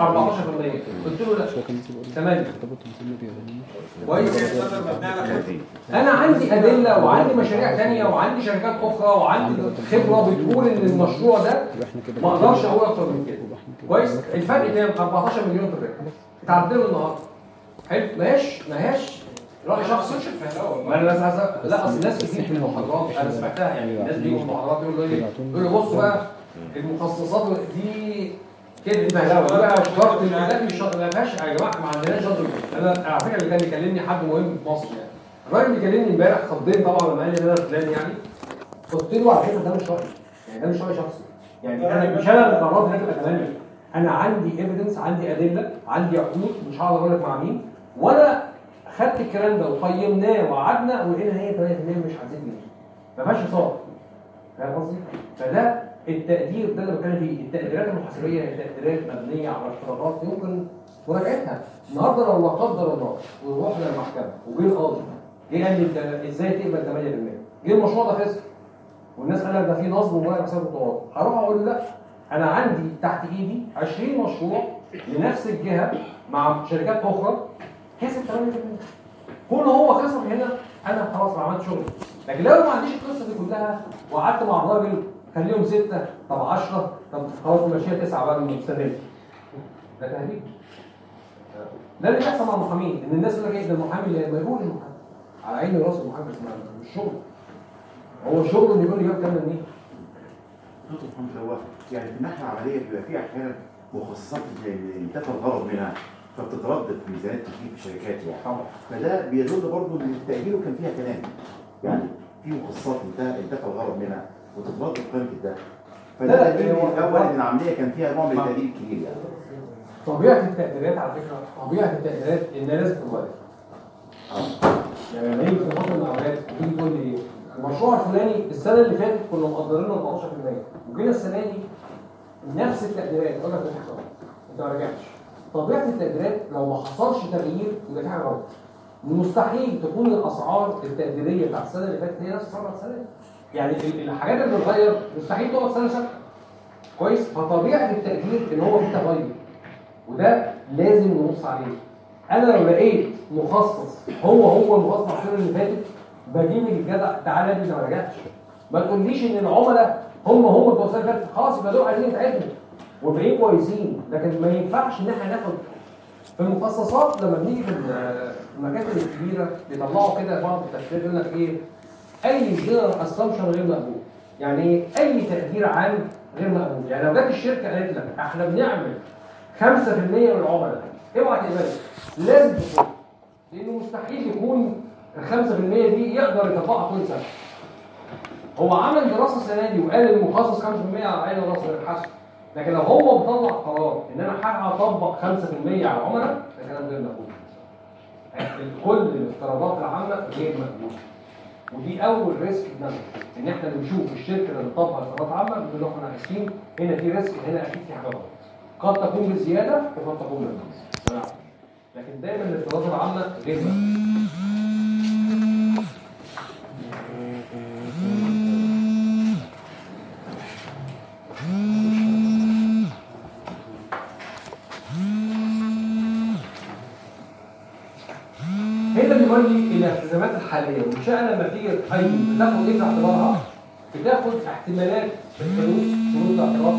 قلت له لا شو كان نسيب أقول لك 8 خطابات مسلمة بيضانية كويس مبني على خبرة. انا عندي ادله وعندي مشاريع تانية وعندي شركات اخرى وعندي خبره بتقول ان المشروع ده يبقى احنا كده ما اقدرش اقول اكتر من كده يبقى احنا كده كويس الفرق كام 14 مليون في الربح اتعدلوا النهارده حلو ما هياش ما هياش راي شخصي مش الفهلاوه ما انا لازم أسأل- لا اصل الناس كتير في المحاضرات انا سمعتها يعني الناس بيجوا في المحاضرات يقولوا لي يقولوا لي بصوا بقى المخصصات دي كده دي بهلاوه دي بقى شرط لا مش شرط ما فيهاش يا جماعه ما عندناش شرط انا على فكره اللي كان بيكلمني حد مهم في مصر يعني الراجل بيكلمني امبارح خضين طبعا لما قال لي ان انا فلان يعني قلت له على فكره ده مش رايي يعني ده مش راي شخصي يعني انا مش انا اللي قررت هتبقى 8 انا عندي ايفيدنس عندي ادله عندي عقود مش هقدر اقول لك مع مين وانا خدت الكلام ده وقيمناه وقعدنا ولقينا هي 8% مش هتزيد منه ما فيهاش هزار فاهم قصدي؟ فده التقدير ده اللي بتكلم فيه التقديرات المحاسبيه هي تقديرات مبنيه على افتراضات يمكن مراجعتها النهارده لو لا قدر الله ورحنا المحكمه وجه القاضي جه قال لي انت ازاي تقبل 8% جه المشروع ده خسر والناس قال لك ده في نصب ومراجع حساب الطوارئ هروح اقول له لا انا عندي تحت ايدي 20 مشروع لنفس الجهه مع شركات اخرى كسب 8% كون هو خسر هنا انا خلاص ما عملتش شغل لكن لو ما عنديش القصه دي كلها وقعدت مع الراجل خليهم سته طب 10 طب خلاص نمشيها تسعه بقى من المستند ده تهديد ده اللي بيحصل مع المحامين ان الناس يقول لك ايه ده المحامي اللي ما يقول المحامي على عيني وراس المحامي بس ما- مش شغل هو شغله انه يقول لي جاب كام منين دكتور محمد هو يعني في الناحيه العمليه بيبقى في احيانا مخصصات انتفى الغرض منها فبتتردد في ميزانات كتير في الشركات يعني طبعا فده بيدل برضه ان التأجيل كان فيها كلام يعني في مخصصات انتهى انتفى الغرض منها وتتردد قيمه ده لا، فده لا، دليل هو- الاول ان العمليه كان فيها نوع من التأجيل الكبير يعني طبيعه التقديرات على فكره طبيعه التقديرات ان لازم تتغير يعني لما يجي في مصر المعلومات تيجي تقول لي المشروع الفلاني السنه اللي فاتت كنا مقدرينه 14% وجينا السنه دي نفس التقديرات اقول لك مش حصل انت ما رجعتش طبيعه التقديرات لو ما حصلش تغيير يبقى في حاجه غلط مستحيل تكون الاسعار التقديريه بتاعت السنه اللي فاتت هي نفس الاسعار بتاعت السنه دي يعني ال- الحاجات اللي بتتغير مستحيل تقعد سنه سنه كويس فطبيعه التقدير ان هو في تغير وده لازم نبص عليه انا لو لقيت مخصص هو هو المخصص السنه اللي فاتت بجيب الجدع تعالى يا ابني ده ما رجعتش ما تقوليش ان العملاء هم هم بتوع السنه اللي فاتت خلاص يبقى دول عايزين يتعدوا والباقيين كويسين لكن ما ينفعش ان احنا ناخد في المخصصات لما بنيجي في المكاتب الكبيره بيطلعوا كده بعض التفسير يقول لك ايه اي جنرال اسامبشن غير مقبول يعني ايه اي تقدير عام غير مقبول يعني لو جت الشركه قالت لك احنا بنعمل 5% من العملاء اوعى تقبل لازم تكون لانه مستحيل يكون ال 5% دي يقدر يطبقها كل سنه هو عمل دراسه السنه دي وقال المخصص 5% على عين راس الحسن لكن لو هو مطلع قرار ان انا هطبق 5% على العملاء ده كلام غير مقبول كل الافتراضات العامه غير مقبوله ودي اول ريسك بناخده ان احنا بنشوف الشركه اللي بتطبق افتراضات عامه بنقول له احنا اسفين هنا في ريسك هنا اكيد في حاجه غلط قد تكون بزياده وقد تكون بنقص تمام. لكن دايما الافتراضات العامه غير مقبوله هنا بيقول لي الالتزامات الحاليه والمنشاه لما تيجي تقيم بتاخد ايه في اعتبارها؟ بتاخد احتمالات الفلوس شروط الاعتراف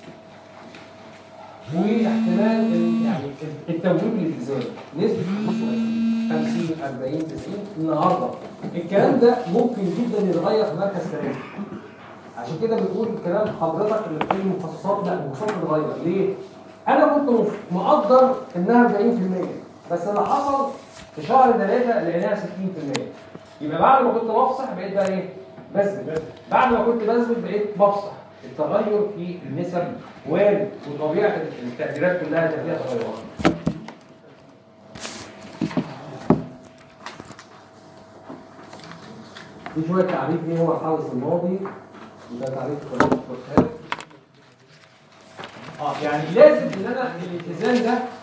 واحتمال ال- يعني التمويل الالتزامي نسبه فلوس 50 40 90 النهارده الكلام ده ممكن جدا يتغير في مركز تاريخي عشان كده بتقول كلام حضرتك اللي في المخصصات لا المخصصات بتتغير ليه؟ انا كنت مف- مقدر انها 40% بس اللي حصل في شهر ثلاثة لقيناها 60% يبقى بعد ما كنت بفصح بقيت بقى ايه؟ بثبت بعد ما كنت بثبت بقيت بفصح التغير في النسب وارد وطبيعة التقديرات كلها اللي فيها تغيرات في شوية تعريف ايه هو الحدث الماضي وده تعريف التناقض والخارج اه يعني لازم ان انا الالتزام ده